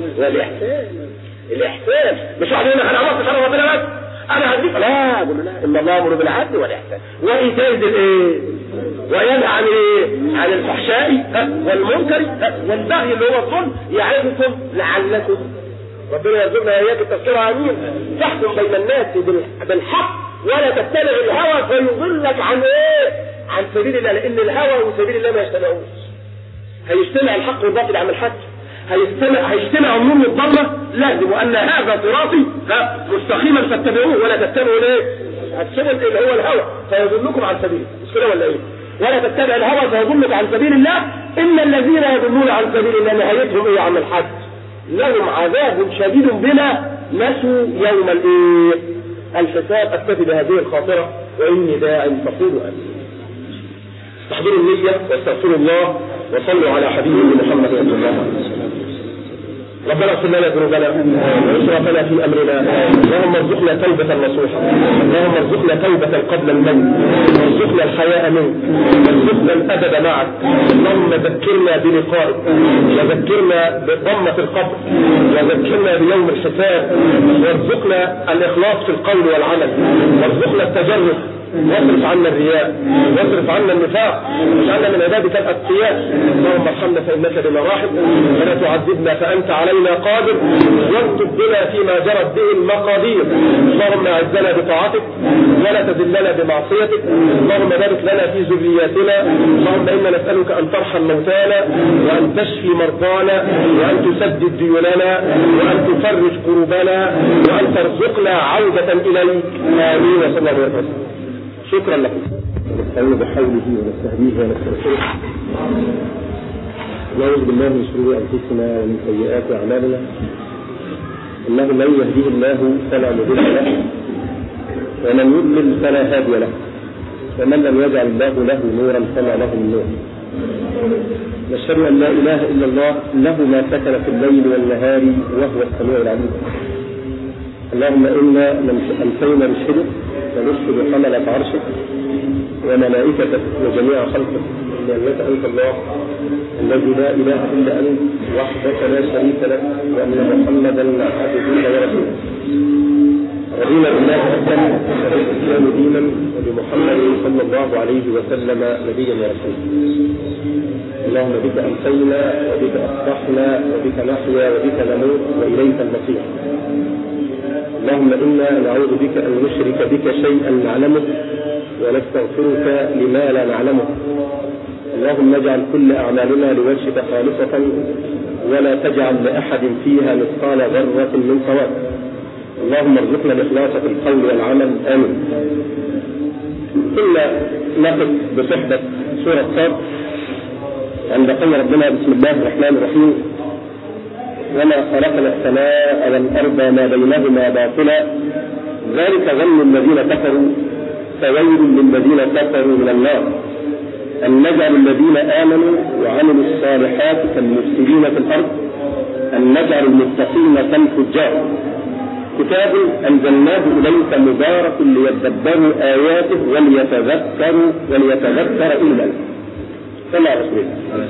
والاحسان الاحسان مش واحد يقول لك انا عملت شر ربنا بس انا هديك لا قول له لا ان الله امر بالعدل والاحسان وايتاء ذي الايه وينهى عن ايه عن الفحشاء ها؟ والمنكر ها؟ والبغي اللي هو الظلم يعظكم لعلكم ربنا يرزقنا اياك التذكرة امين تحكم بين الناس بال- بالحق ولا تتبع الهوى فيضلك عن ايه عن سبيل الله لان الهوى وسبيل الله ما يجتمعوش هيجتمع الحق والباطل عن الحق هيجتمع هيجتمع النور والظلمه لازم وان هذا صراطي ها، مستقيما فاتبعوه ولا تتبعوا ليه؟ السبل اللي هو الهوى فيضلكم عن سبيله مش كده ولا ايه؟ ولا تتبع الهوى فيضلك عن سبيل الله ان الذين يضلون عن سبيل الله نهايتهم ايه يا عم الحاج؟ لهم عذاب شديد بما نسوا يوم الايه؟ الحساب اكتفي بهذه الخاطره واني داع فقولوا امين. استحضروا النية واستغفروا الله وصلوا على حبيبه محمد صلى الله عليه وسلم ربنا اغفر لنا ذنوبنا واسرافنا في امرنا اللهم ارزقنا توبة نصوحة اللهم ارزقنا توبة قبل الموت وارزقنا الحياء منك وارزقنا الادب معك اللهم ذكرنا بلقائك وذكرنا بضمة القبر وذكرنا بيوم الحساب وارزقنا الاخلاص في القول والعمل وارزقنا التجرد واصرف عنا الرياء واصرف عنا النفاق واجعلنا من عبادك الاتقياء اللهم ارحمنا فانك بنا راحم ولا تعذبنا فانت علينا قادر واكتب بنا فيما جرت به المقادير اللهم اعزنا بطاعتك ولا تذلنا بمعصيتك اللهم بارك لنا في ذرياتنا اللهم انا نسالك ان ترحم موتانا وان تشفي مرضانا وان تسدد ديوننا وان تفرج كروبنا وان ترزقنا عوده اليك امين وصلى الله عليه وسلم شكرا لكم نستعين بحوله ونستهديه ونستغفره نعوذ بالله من شرور انفسنا ومن سيئات اعمالنا انه من يهديه الله فلا مضل له ومن يضلل فلا هادي له ومن لم يجعل الله له نورا فما له من نور نشهد ان لا اله الا الله له ما سكن في الليل والنهار وهو السميع العليم اللهم انا امسينا نشهدك ونشهد حملة عرشك وملائكتك وجميع خلقك لأنك أنت الله الذي لا إله إلا أنت وحدك لا شريك لك وأن محمدا عبدك ورسولك رضينا بالله حقا وبالإسلام دينا وبمحمد صلى الله عليه وسلم نبيا ورسولا اللهم بك أمسينا وبك أصبحنا وبك نحيا وبك نموت وإليك المصير اللهم إنا نعوذ بك أن نشرك بك شيئا نعلمه ونستغفرك لما لا نعلمه اللهم اجعل كل أعمالنا لوجهك خالصة ولا تجعل لأحد فيها مثقال ذرة من صواب اللهم ارزقنا الإخلاص في القول والعمل آمين ثم نقف بصحبة سورة صاد عند قول ربنا بسم الله الرحمن الرحيم وما خلقنا السماء والأرض ما بينهما باطلا ذلك ظن الذين كفروا فويل للذين كفروا من النار أن نجعل الذين آمنوا وعملوا الصالحات كالمفسدين في الأرض أن نجعل المتقين كالفجار كتاب أنزلناه إليك مبارك ليدبروا آياته وليتذكروا وليتذكر أولو الألباب صلى على رسول الله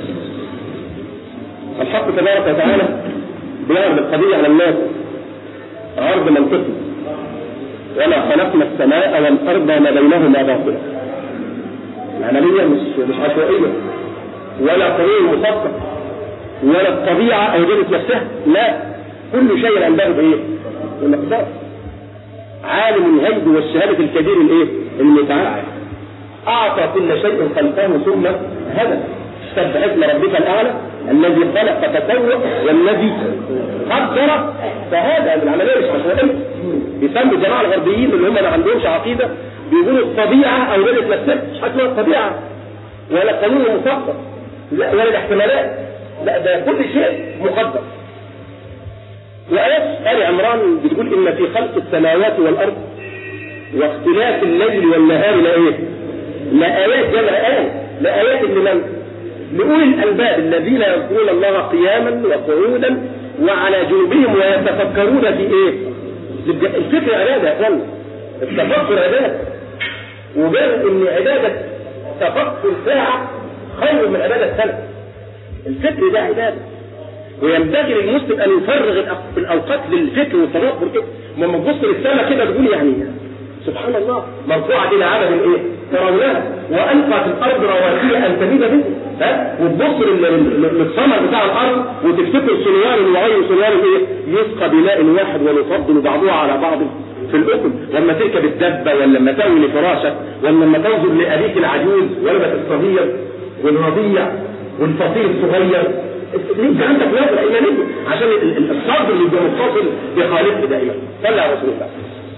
الحق تبارك وتعالى بيعرض القضية على الناس عرض منطقي وما خلقنا السماء والأرض وما بينهما باطلا العملية مش مش عشوائية ولا قانون مخطط ولا الطبيعة أوجدت نفسها لا كل شيء عنده بإيه؟ بمقدار عالم الغيب والشهادة الكبير الإيه؟ المتعال أعطى كل شيء خلقه ثم هدى سبح اسم ربك الأعلى الذي خلق فسوى والذي قدر فهذا العملية مش عشوائية بيسموا الجماعة الغربيين اللي هم ما عندهمش عقيدة بيقولوا الطبيعة أوجدت نفسها مش حاجة اسمها الطبيعة ولا قانون مخطط لا ولا الاحتمالات لا ده كل شيء مقدر وآيات آل عمران بتقول إن في خلق السماوات والأرض واختلاف الليل والنهار لإيه؟ لآيات جمع آية لآيات لمن؟ لأولي الألباب الذين يذكرون الله قياما وقعودا وعلى جنوبهم ويتفكرون في إيه؟ الفكر عبادة يا أخوانا التفكر عبادة وقالوا إن عبادة تفكر ساعة خير من عبادة سنة الفكر ده عبادة وينبغي للمسلم ان يفرغ الاوقات للفكر والتدبر كده لما تبص للسماء كده تقول يعني سبحان الله مرفوعة إلى عدد إيه؟ ترونها وألقى في الأرض رواسي أن تميد به ها وتبص للثمر بتاع الأرض وتفتكر سنوان وغير سنوان إيه؟ يسقى بماء واحد ونفضل بعضها على بعض في الأكل لما تركب الدبة ولا لما تأوي لفراشك ولا لما تنظر لأبيك العجوز ولدك الصغير والرضيع والفصيل الصغير انت عندك نظرة إيمانية عشان الصبر اللي يبقى متصل بخالقه دائما صلى على رسول الله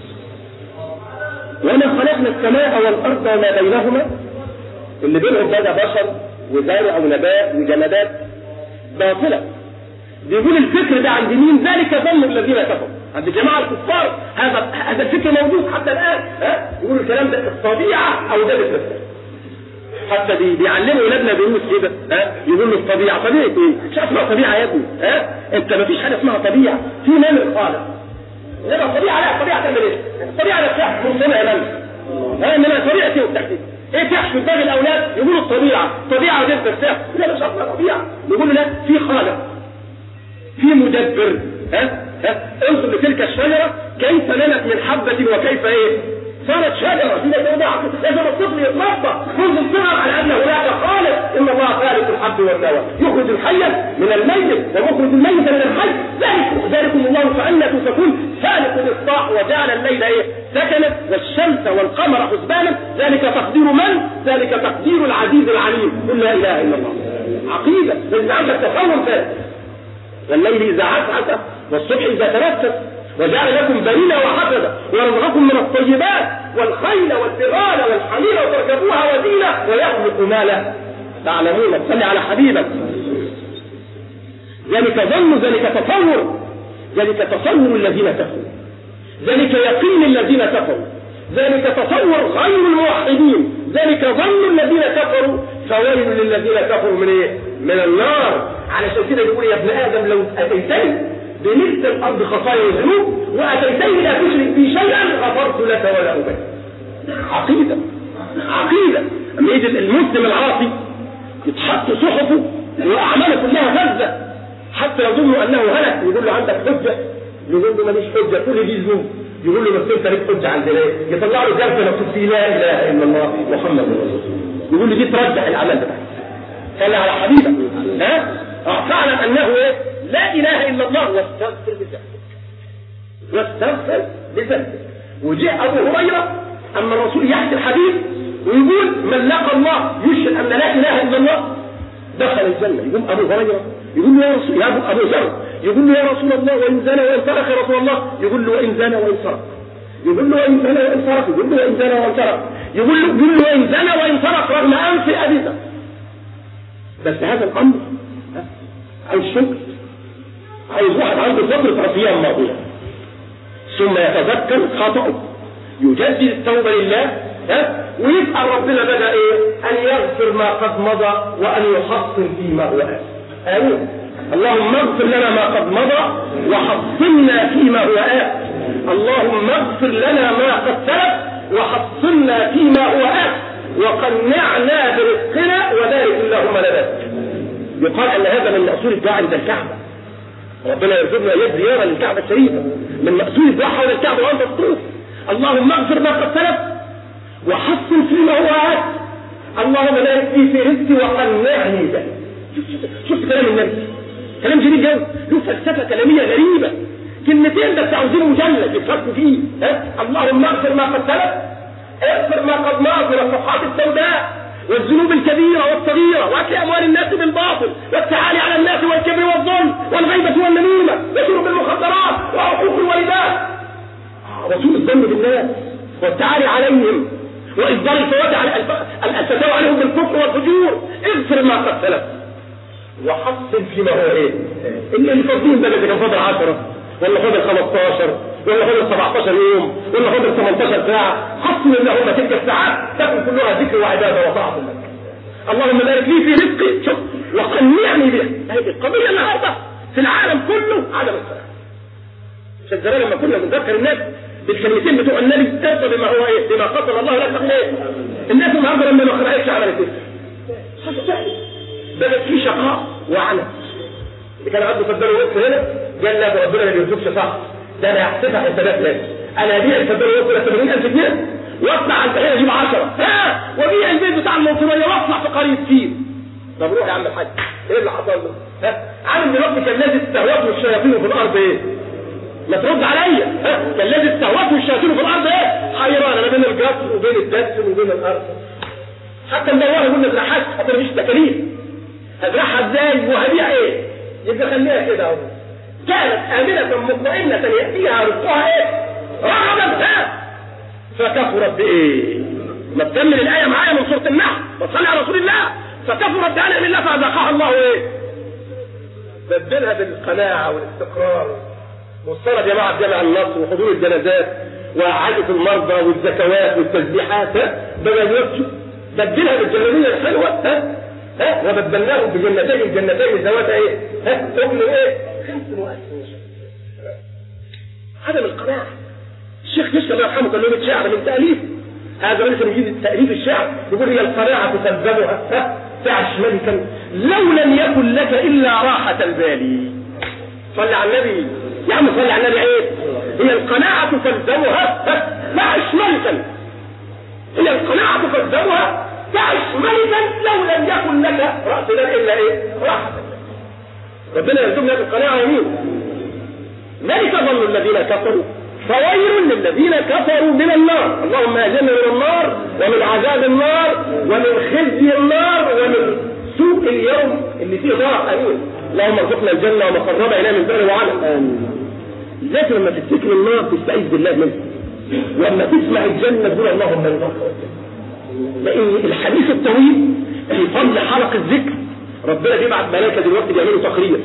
وما خلقنا السماء والأرض وما بينهما اللي بينهم بقى بشر وزارع ونبات وجمادات باطلة بيقول الفكر ده عند مين ذلك ظن الذين كفروا عند جماعة الكفار هذا هذا الفكر موجود حتى الآن ها يقولوا الكلام ده الطبيعة أو ده بالفكر حتى بي بيعلموا ولادنا بيقولوا كده ها يقول له الطبيعة طبيعة ايه؟ مش اسمها طبيعة يا ابني ها انت ما فيش حاجة اسمها طبيعة في من الخالق انما الطبيعه لا الطبيعه تعمل ايه؟ الطبيعه نفسها منصنع لنا ها انما الطبيعه ايه وبتحكي ايه تحشي باقي الاولاد يقولوا الطبيعه طبيعه ودي نفسها لا مش اصلا طبيعه يقولوا لا في خالق في مدبر ها ها انظر لتلك الشجره كيف نمت من حبه وكيف ايه؟ صارت شجرة في موضع لازم الطفل يتربى منذ الصغر على أن هناك خالق إن الله خالق الحب والنوى يخرج الحي من الميت ويخرج الميت من الحي ذلك ذلكم الله فأنا تكون خالق الإصلاح وجعل الليل إيه سكنا والشمس والقمر حسبانا ذلك تقدير من؟ ذلك تقدير العزيز العليم قل لا إله إلا الله عقيدة لازم عندك تصور ذلك والليل إذا عسعس والصبح إذا تنفس وجعل لكم بنينا وحفظا ورزقكم من الطيبات والخيل والبغال والحمير وتركبوها وزينة ويخلق ما لا تعلمون صل على حبيبك ذلك ظن ذلك تصور ذلك تصور الذين كفروا ذلك يقين الذين كفروا ذلك تصور غير الموحدين ذلك ظن الذين كفروا فويل للذين كفروا من ايه؟ من النار علشان كده يقول يا ابن ادم لو اتيتني بمثل الارض خطايا وذنوب واتيتني لا تشرك بي شيئا غفرت لك ولا ابالي عقيده عقيده اما يجي المسلم العاصي يتحط صحفه واعماله كلها فزه حتى يظن انه هلك يقول له عندك حجه يقول له ماليش حجه كل دي ذنوب يقول له بس انت ليك حجه عند ايه يطلع له جلسه مكتوب فيه لا اله الا الله محمد رسول الله يقول له دي ترجح الاعمال بتاعتك صلى على حبيبك ها اه فاعلم انه ايه لا اله الا الله واستغفر بذنبك واستغفر بذنبك وجاء ابو هريره اما الرسول يحكي الحديث ويقول من لقى الله يشهد ان لا اله الا الله دخل الجنه يقول ابو هريره يقول له يا رسول يا ابو ابو ذر يقول له يا رسول الله وان زنى وان سرق يا رسول الله يقول له وان زنى وان سرق يقول له وان زنى وان سرق يقول له وان زنى وان سرق يقول له يقول له وان زنى وان سرق رغم انف ابي ذر بس هذا الامر عايز شكر عايز واحد عنده فتره عصيان ماضيه ثم يتذكر خطأه يجدد التوبه لله ها ويسأل ربنا بقى ايه ان يغفر ما قد مضى وان يحصن فيما هو آت امين اللهم اغفر لنا ما قد مضى وحصنا فيما هو آت اللهم اغفر لنا ما قد سلف وحصنا فيما هو آت وقنعنا برزقنا وذلك اللهم لنا يقال ان هذا من مأسور الدعاء عند الكعبة ربنا يرزقنا يد زيارة للكعبة الشريفة من مأسور الدعاء حول الكعبة وانت تطوف اللهم اغفر ما قد سلف وحصل فيما هو آت اللهم بارك لي في رزقي وقنعني به شفت كلام النبي كلام جميل قوي له فلسفه كلاميه غريبه كلمتين بس عاوزين مجلد يفكروا فيه ها اللهم اغفر ما قد سلف اغفر ما قد مضى من الصفحات السوداء والذنوب الكبيرة والصغيرة وأكل أموال الناس بالباطل والتعالي على الناس والكبر والظلم والغيبة والنميمة وشرب المخدرات وعقوق الوالدات رسول الظن بالناس والتعالي عليهم وإصدار الفواتح على الفتاوى عليهم بالكفر والفجور اغفر ما قد سلف وحصل فيما هو ايه اللي الفاضلين ده اللي كان فاضل 10 ولا فاضل 15 ولا فاضل 17 يوم ولا فاضل 18 ساعة حصل اللهم تلك الساعات تكون كلها ذكر وعبادة وطاعة لك اللهم بارك لي في رزقي شوف وقنعني بها هذه القضية النهارده في العالم كله عدم السلام عشان زمان لما كنا بنذكر الناس بالكلمتين بتوع النبي ترضى بما هو ايه بما قدر الله لك ايه الناس النهارده لما ما قرأتش عملت ايه بقت في شقاء وعنف اللي كان عنده فدان ونص هنا قال لا ده ربنا ما بيرزقش صح ده انا هحسبها حسابات لازم انا ابيع الفدان ونص ب 80000 جنيه واطلع على البحيره اجيب 10 ها وابيع البيت بتاع المنصوريه واطلع في قريه فيل طب روح يا عم الحاج ايه اللي حصل له؟ ها عامل دلوقتي كان نازل السهوات والشياطين في الارض ايه؟ ما ترد عليا ها كان لازم السهوات والشياطين في الارض ايه؟ حيران انا بين القصر وبين الدس وبين الارض حتى المدور يقول لك ازرعها حتى مفيش تكاليف ازرعها ازاي وهبيع ايه؟ يبقى خليها كده اهو كانت امنه مطمئنه ياتيها رزقها ايه؟ رغبا ها فكفرت بايه؟ ما تكمل الايه معايا من سوره النحل وصلي على رسول الله فكفرت بانعم الله فاذاقها الله ايه؟ بدلها بالقناعه والاستقرار والصلاه يا جماعه جمع النصر وحضور الجنازات وعادة المرضى والزكوات والتسبيحات بدل يبكوا بدلها بالجلاليه الحلوه ها ها وبدلناهم بجنتين الجنتين ذوات ايه؟ ها ابن ايه؟ خمس مؤسس عدم القناعه الشيخ كشك الله يرحمه كان له شعر من تاليف هذا ليس من جيد تاليف الشعر يقول هي القناعه تلزمها ها تعش ملكا لو لم يكن لك الا راحه البال صلي على النبي يا عم صلي على النبي ايه هي القناعه تلزمها ها تعش ملكا هي القناعه تلزمها تعش ملكا لو لم يكن لك راس مال الا ايه راحه ربنا يرزقنا بالقناعه يمين ذلك ظن الذين كفروا فويل للذين كفروا من النار اللهم اجرنا من النار ومن عذاب النار ومن خزي النار ومن سوء اليوم اللي فيه ضرر امين اللهم ارزقنا الجنه وما قرب اليها من بر وعمل لذلك لما تفتكر النار تستعيذ بالله منه ولما تسمع الجنه تقول اللهم من ذكر لان الحديث الطويل في فضل حلق الذكر ربنا بيبعت ملائكه دلوقتي بيعملوا تقرير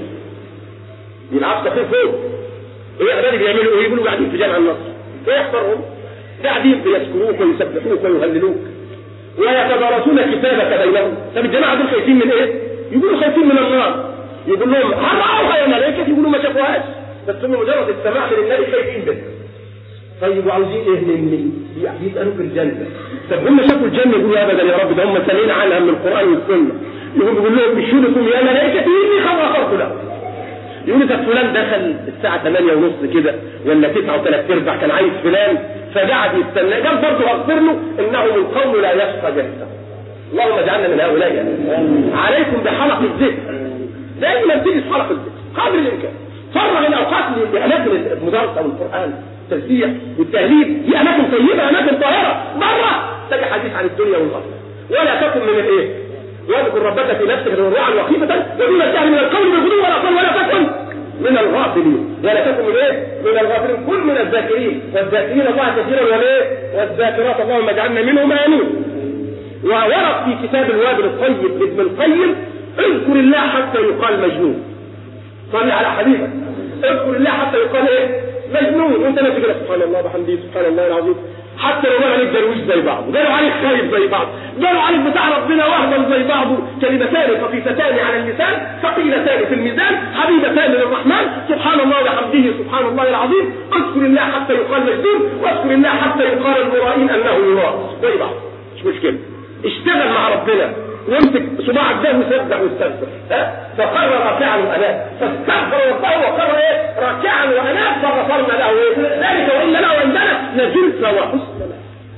بيلعبوا تقرير فوق ايه اغاني بيعملوا ايه يقولوا قاعدين في جامع النصر ايه يحضرهم قاعدين بيذكروك ويسبحوك ويهللوك ويتدارسون كتابك بينهم طب الجماعه دول خايفين من ايه يقولوا خايفين من النار يقول لهم هل راوها يا ملائكه يقولوا ما شافوهاش بس هم مجرد السماع من النبي خايفين بس طيب وعاوزين ايه مني بيسالوك الجنه طب هم شافوا الجنه يقولوا ابدا يا رب ده هم سالين عنها من القران والسنه يقول بيقول لهم بشهودكم يا ملائكه اني قد غفرت لهم يقول ده فلان دخل الساعة 8 ونص كده ولا 9 وثلاث ارباع كان عايز فلان فقعد يستنى قال برضه اغفر له انه من قوم لا يشقى جلسه اللهم اجعلنا من هؤلاء يعني. عليكم بحلق الذكر دايما تيجي في حلق الذكر قدر الامكان فرغ الاوقات لاماكن المدارسه والقران التسبيح والتهليل دي اماكن طيبه اماكن طاهره بره تجي حديث عن الدنيا والاخره ولا تكن من الايه؟ واذكر ربك في نفسك تضرعا وخيفة ودون الجهل من القول بالغدو ولا قل ولا تكن من الغافلين ولا تكن من ايه؟ من الغافلين كن من الذاكرين والذاكرين الله كثيرا والايه؟ والذاكرات اللهم اجعلنا منهم امين وورد في كتاب الوابل الطيب لابن القيم اذكر الله حتى يقال مجنون صلي على حبيبك اذكر الله حتى يقال ايه؟ مجنون وانت نفسك كده سبحان الله وبحمده سبحان الله العظيم حتى لو قالوا عليك درويش زي بعض قالوا عليك خايف زي بعض قالوا عليك بتاع ربنا وهبل زي بعضه كلمتان خفيفتان على اللسان ثقيلتان في الميزان حبيبتان للرحمن سبحان الله وبحمده سبحان الله العظيم اذكر الله حتى يقال مجنون واذكر الله حتى يقال المرائين انه يرى زي بعض مش مشكله اشتغل مع ربنا وامسك صباعك ده وسبح واستغفر ها فقر راكعا واناب فاستغفر ربه وقر ايه راكعا واناب فغفرنا له ايه ذلك وان له عندنا لزلفى وحسن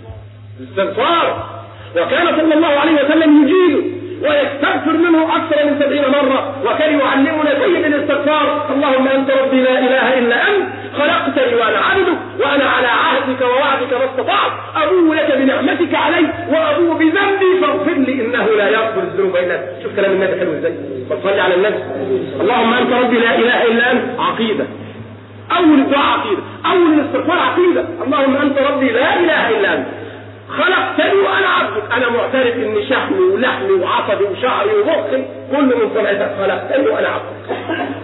الاستغفار وكان صلى الله عليه وسلم يجيب ويستغفر منه اكثر من سبعين مره وكان يعلمنا سيد الاستغفار اللهم انت ربي لا اله الا انت خلقتني وانا عبدك وانا على عهدك ووعدك ما استطعت ابوء لك بنعمتك علي وابوء بذنبي فاغفر لي انه لا يغفر الذنوب الا انت شوف كلام النبي حلو ازاي فصلي على النبي اللهم انت ربي لا اله الا انت عقيده اول الدعاء عقيده اول الاستغفار عقيده اللهم انت ربي لا اله الا انت خلقتني وانا عبدك انا معترف ان شحمي ولحمي وعصبي وشعري ومخي كل من صنعتك خلقتني وانا عبدك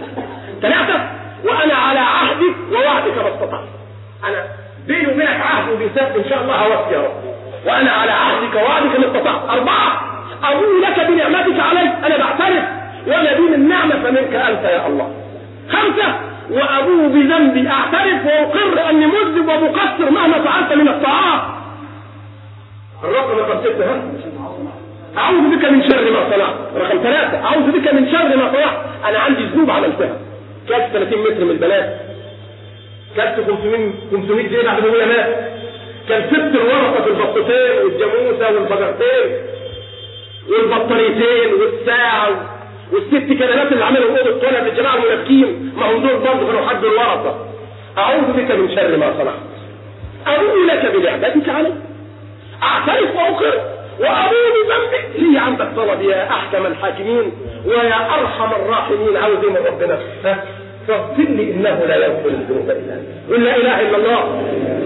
ثلاثه وانا على عهدك ووعدك ما استطعت انا بيني وبينك عهد وبيثبت ان شاء الله هوفي يا رب وانا على عهدك ووعدك ما استطعت اربعه ابوء لك بنعمتك علي انا بعترف ولا دين النعمه فمنك انت يا الله خمسه وابوء بذنبي اعترف واقر اني مذنب ومقصر مهما فعلت من الطاعات الرقم خمسة ها اعوذ بك من شر ما صنعت رقم ثلاثة اعوذ بك من شر ما صنعت انا عندي ذنوب عملتها كلت 30 متر من البنات كلت 500 500 جنيه بعد ما مات كان سبت الورقه في البطتين والجاموسه والبجرتين والبطاريتين والساعه والست كلمات اللي عملوا اوضه طلب الجماعه المنافقين ما هم دول برضه كانوا حدوا الورقه اعوذ بك من شر ما صنعت ابوء لك بنعمتك علي اعترف واقر وابوء بذنبي لي عندك طلب يا احكم الحاكمين ويا ارحم الراحمين عاوز ايه من ربنا ها فاغفر لي انه لا يغفر الذنوب الا انت قل لا اله الا الله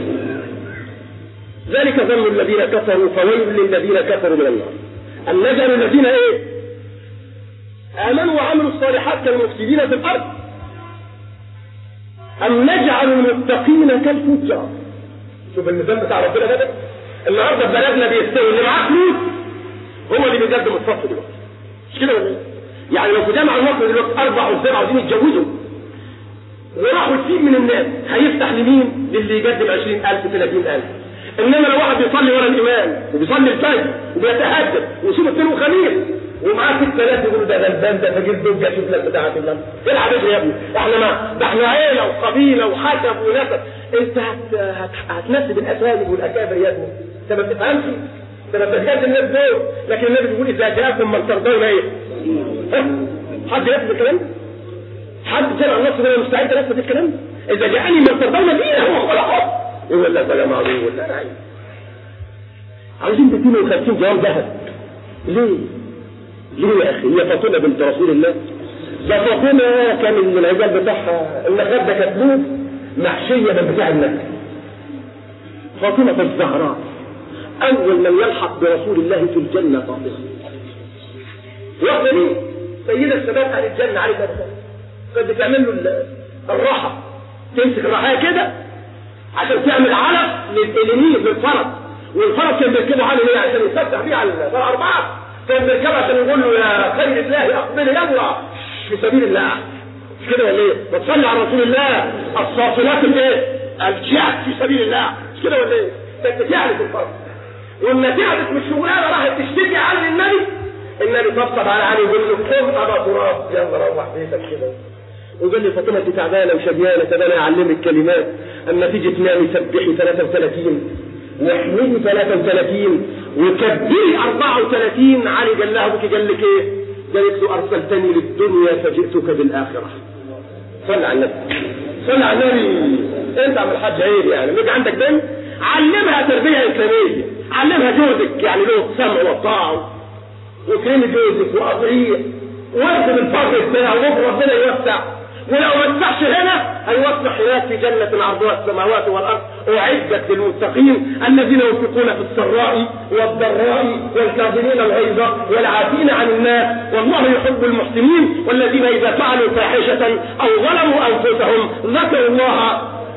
ذلك ظن الذين كفروا فويل للذين كفروا من النار أم نجعل الذين ايه امنوا وعملوا الصالحات كالمفسدين في الارض ام نجعل المتقين كالفجار شوف المثال بتاع ربنا ده النهارده بلدنا بيستوي اللي معاه فلوس هو اللي بيقدم الصف دلوقتي مش كده ولا ايه؟ يعني لو في جامعه مصر دلوقتي اربع وسبعه عاوزين يتجوزوا وراحوا كتير من الناس هيفتح لمين؟ للي يقدم 20000 30000 انما لو واحد بيصلي ورا الامام وبيصلي الفجر وبيتهجد ويصوم اثنين وخميس ومعاه 6000 يقولوا ده غلبان ده فقير دول شوف لك بتاعه الله العب يا ابني احنا ما ده احنا عيله وقبيله وحسب ونسب انت هت... هت... هتنسب الاساليب والاكابر يا ابني انت ما بتفهمش انت ما بتفهمش الناس دول لكن النبي بيقول اذا جاءكم من ترضون ايه؟ حد يثبت الكلام ده؟ حد سمع النص ده مستعد يثبت الكلام ده؟ اذا جاءني من ترضون دينه وخلقه يقول لا ده معروف ولا نعيم عاوزين 250 جرام ذهب ليه؟ ليه يا اخي؟ هي فاطمه بنت رسول الله ده فاطمه كان من العجال بتاعها النخاب ده كتلوب محشيه من بتاع النخل فاطمه الزهراء اول من يلحق برسول الله في الجنه فاطمه واحده دي سيده الشباب اهل الجنه عليه الصلاه كانت بتعمل له الراحه تمسك الراحه كده عشان تعمل علف للإلمين للفرس والفرس كان بيركبه على ايه عشان يفتح بيه على الأربعة كان بيركبه عشان يقول له يا خير الله أقبل يلا في سبيل الله مش كده ولا ايه؟ وتصلي على رسول الله الصافلات الايه؟ الجهاد في سبيل الله مش كده ولا ايه؟ كانت تعرف الفرس ولما تعرف من الشغلانه راحت تشتكي عن النبي النبي طبطب على علي يقول له قم ابا تراب يلا روح بيتك كده وقال لي فاطمه انت تعبانه وشبيانه طب انا اعلمك كلمات اما تيجي تنامي سبحي 33 واحمدي 33 وكبري 34 علي قال لها ابوك قال لك ايه؟ قالت له ارسلتني للدنيا فجئتك بالاخره صل على النبي صل على النبي انت عم الحاج عيب يعني مش عندك بنت علمها تربيه اسلاميه علمها جوزك يعني له سمع وطاعه وكريم جوزك واطيع واخد الفضل بتاعه وبكره ربنا يوسع ولو ما وسعش هنا هيوسع هناك في جنة عرضها السماوات والأرض أعدت للمتقين الذين ينفقون في السراء والضراء والكاظمين الغيظ والعافين عن الناس والله يحب المحسنين والذين إذا فعلوا فاحشة أو ظلموا أنفسهم ذكروا الله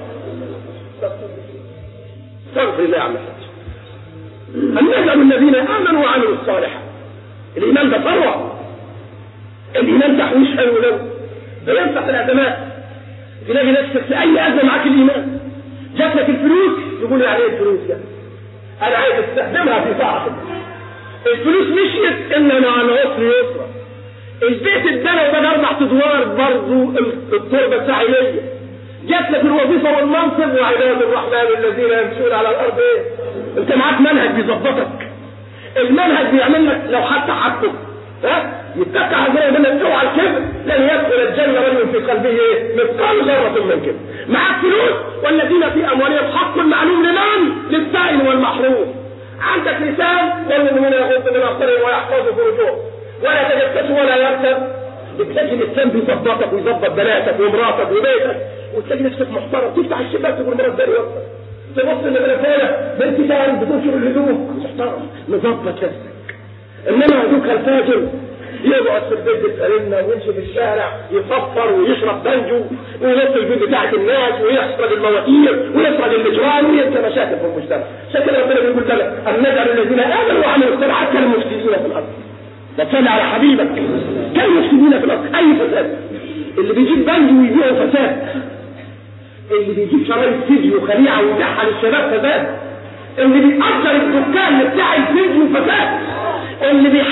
استغفر الله يا عم النجم الذين آمنوا وعملوا الصالحات الإيمان ده ثروة الإيمان تحويش حلو له ده ينفع في الأزمات تلاقي نفسك في أي أزمة معاك الإيمان جات لك الفلوس يقول يعني إيه الفلوس يعني أنا عايز أستخدمها في طاعتك الفلوس مشيت إلا مع العسر يسرا البيت اتبنى وبقى أربع أدوار برضه التربة بتاعي ليا جات لك الوظيفة والمنصب وعباد الرحمن الذين يمشون على الأرض إيه؟ أنت معاك منهج بيظبطك المنهج بيعمل لك لو حتى حقه ها يتقى عندنا من اوعى الكبر لن يدخل الجنه رجل في قلبه ايه مثقال ذره من كبر معاك فلوس والذين في اموالهم حق معلوم لمن للسائل والمحروم عندك لسان والمؤمنون يغضوا من ابصارهم ويحفظوا فروجهم ولا تجسسوا ولا يرتب بتلاقي الانسان بيظبطك ويظبط بناتك ومراتك وبيتك وتلاقي نفسك محترم تفتح الشباك تقول مرات ده يوصل تبص للرسالة بنت شهر بتنشر الهدوم محترم مظبط نفسك انما هدوك الفاجر يقعد في البيت يتكلمنا ويمشي في الشارع يصفر ويشرب بنجو وينط البيت بتاعت الناس ويسرق المواتير ويسرق الاجرام وينسى مشاكل في المجتمع عشان كده ربنا بيقول لك ان نجعل الذين امنوا وعملوا الصالحات كالمفسدين في الارض وصلي على حبيبك كالمفسدين في الارض اي فساد اللي بيجيب بنجو ويبيعه فساد اللي بيجيب شرايط فيديو خليعه ويبيعها للشباب فساد اللي بيأجر الدكان بتاع الفيديو فساد اللي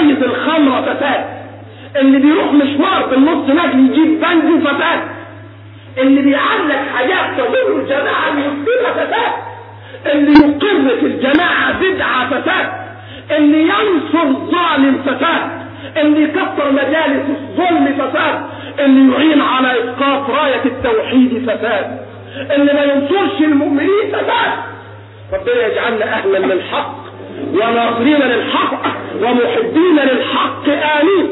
بيبيض الخمرة فساد اللي بيروح مشوار في النص نجل يجيب بنزين فساد اللي بيعلق حاجات تضر الجماعة المسلمة فساد اللي يقر في الجماعة بدعة فساد اللي ينصر ظالم فساد اللي يكفر مجالس الظلم فساد اللي يعين على اسقاط راية التوحيد فساد اللي ما ينصرش المؤمنين فساد ربنا يجعلنا اهلا للحق وناصرين للحق ومحبين للحق امين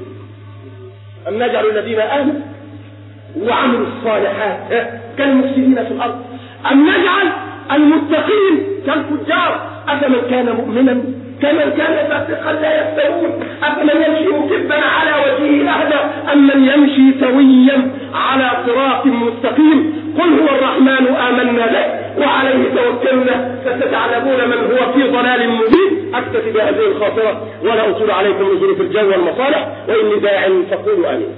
ام نجعل الذين امنوا وعملوا الصالحات كالمفسدين في الارض ام نجعل المتقين كالفجار افمن كان مؤمنا كمن كان فاسقا لا يستوون افمن يمشي مكبا على وجهه اهدى ام من يمشي سويا على صراط مستقيم قل هو الرحمن امنا به وعليه توكلنا فستعلمون من هو في ضلال مبين اكتفي بهذه الخاطره ولا اطول عليكم من ظروف الجو والمصالح واني داع فقولوا امين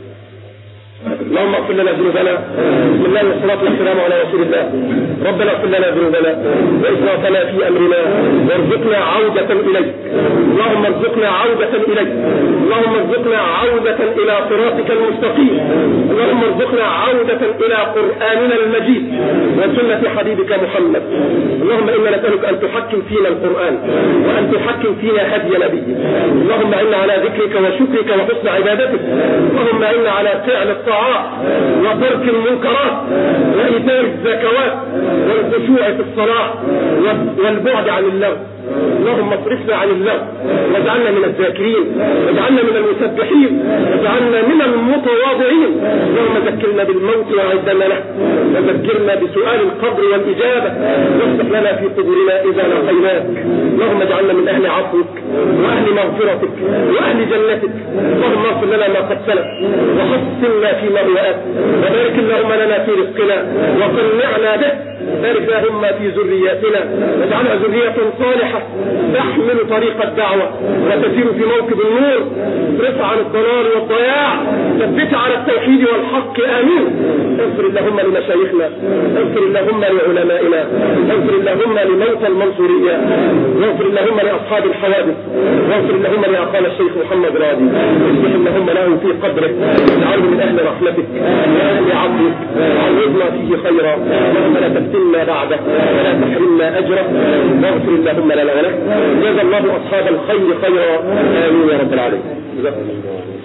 اللهم اغفر لنا ذنوبنا بسم الله والصلاة والسلام على رسول الله ربنا اغفر لنا ذنوبنا وإسرافنا في أمرنا وارزقنا عودة إليك اللهم ارزقنا عودة إليك اللهم ارزقنا عودة إلى صراطك المستقيم اللهم ارزقنا عودة إلى قرآننا المجيد وسنة حبيبك محمد اللهم إنا نسألك أن تحكم فينا القرآن وأن تحكم فينا هدي نبيك اللهم إنا على ذكرك وشكرك وحسن عبادتك اللهم إنا على فعل الطاعات وترك المنكرات وإيتاء الزكوات والخشوع في الصلاة والبعد عن اللغو اللهم اصرفنا عن اللغو واجعلنا من الذاكرين واجعلنا من المسبحين واجعلنا من المتواضعين اللهم ذكرنا بالموت وعدنا له وذكرنا بسؤال القبر والإجابة وافتح لنا في قبورنا إذا لقيناك اللهم اجعلنا من أهل عفوك وأهل مغفرتك وأهل جنتك اللهم اغفر لنا ما قد سلف وحسنا فيما هو آت وبارك اللهم لنا في رزقنا وقنعنا به بارك اللهم في ذرياتنا واجعلها ذرية صالحة تحمل طريق الدعوة وتسير في موكب النور رفع عن الضلال والضياع ثبت على التوحيد والحق آمين اغفر اللهم لمشايخنا اغفر اللهم لعلمائنا اغفر اللهم لموتى المنصورية واغفر اللهم لأصحاب الحوادث واغفر اللهم لأقال الشيخ محمد راضي اصلح اللهم له في قبره واجعله من أهل رحمتك وأهل عفوك وعوضنا فيه خيرا اللهم لا تفتنا بعده ولا تحرمنا أجره واغفر اللهم لنا وله جزا الله أصحاب الخير خيرا آمين يا رب العالمين جزاكم الله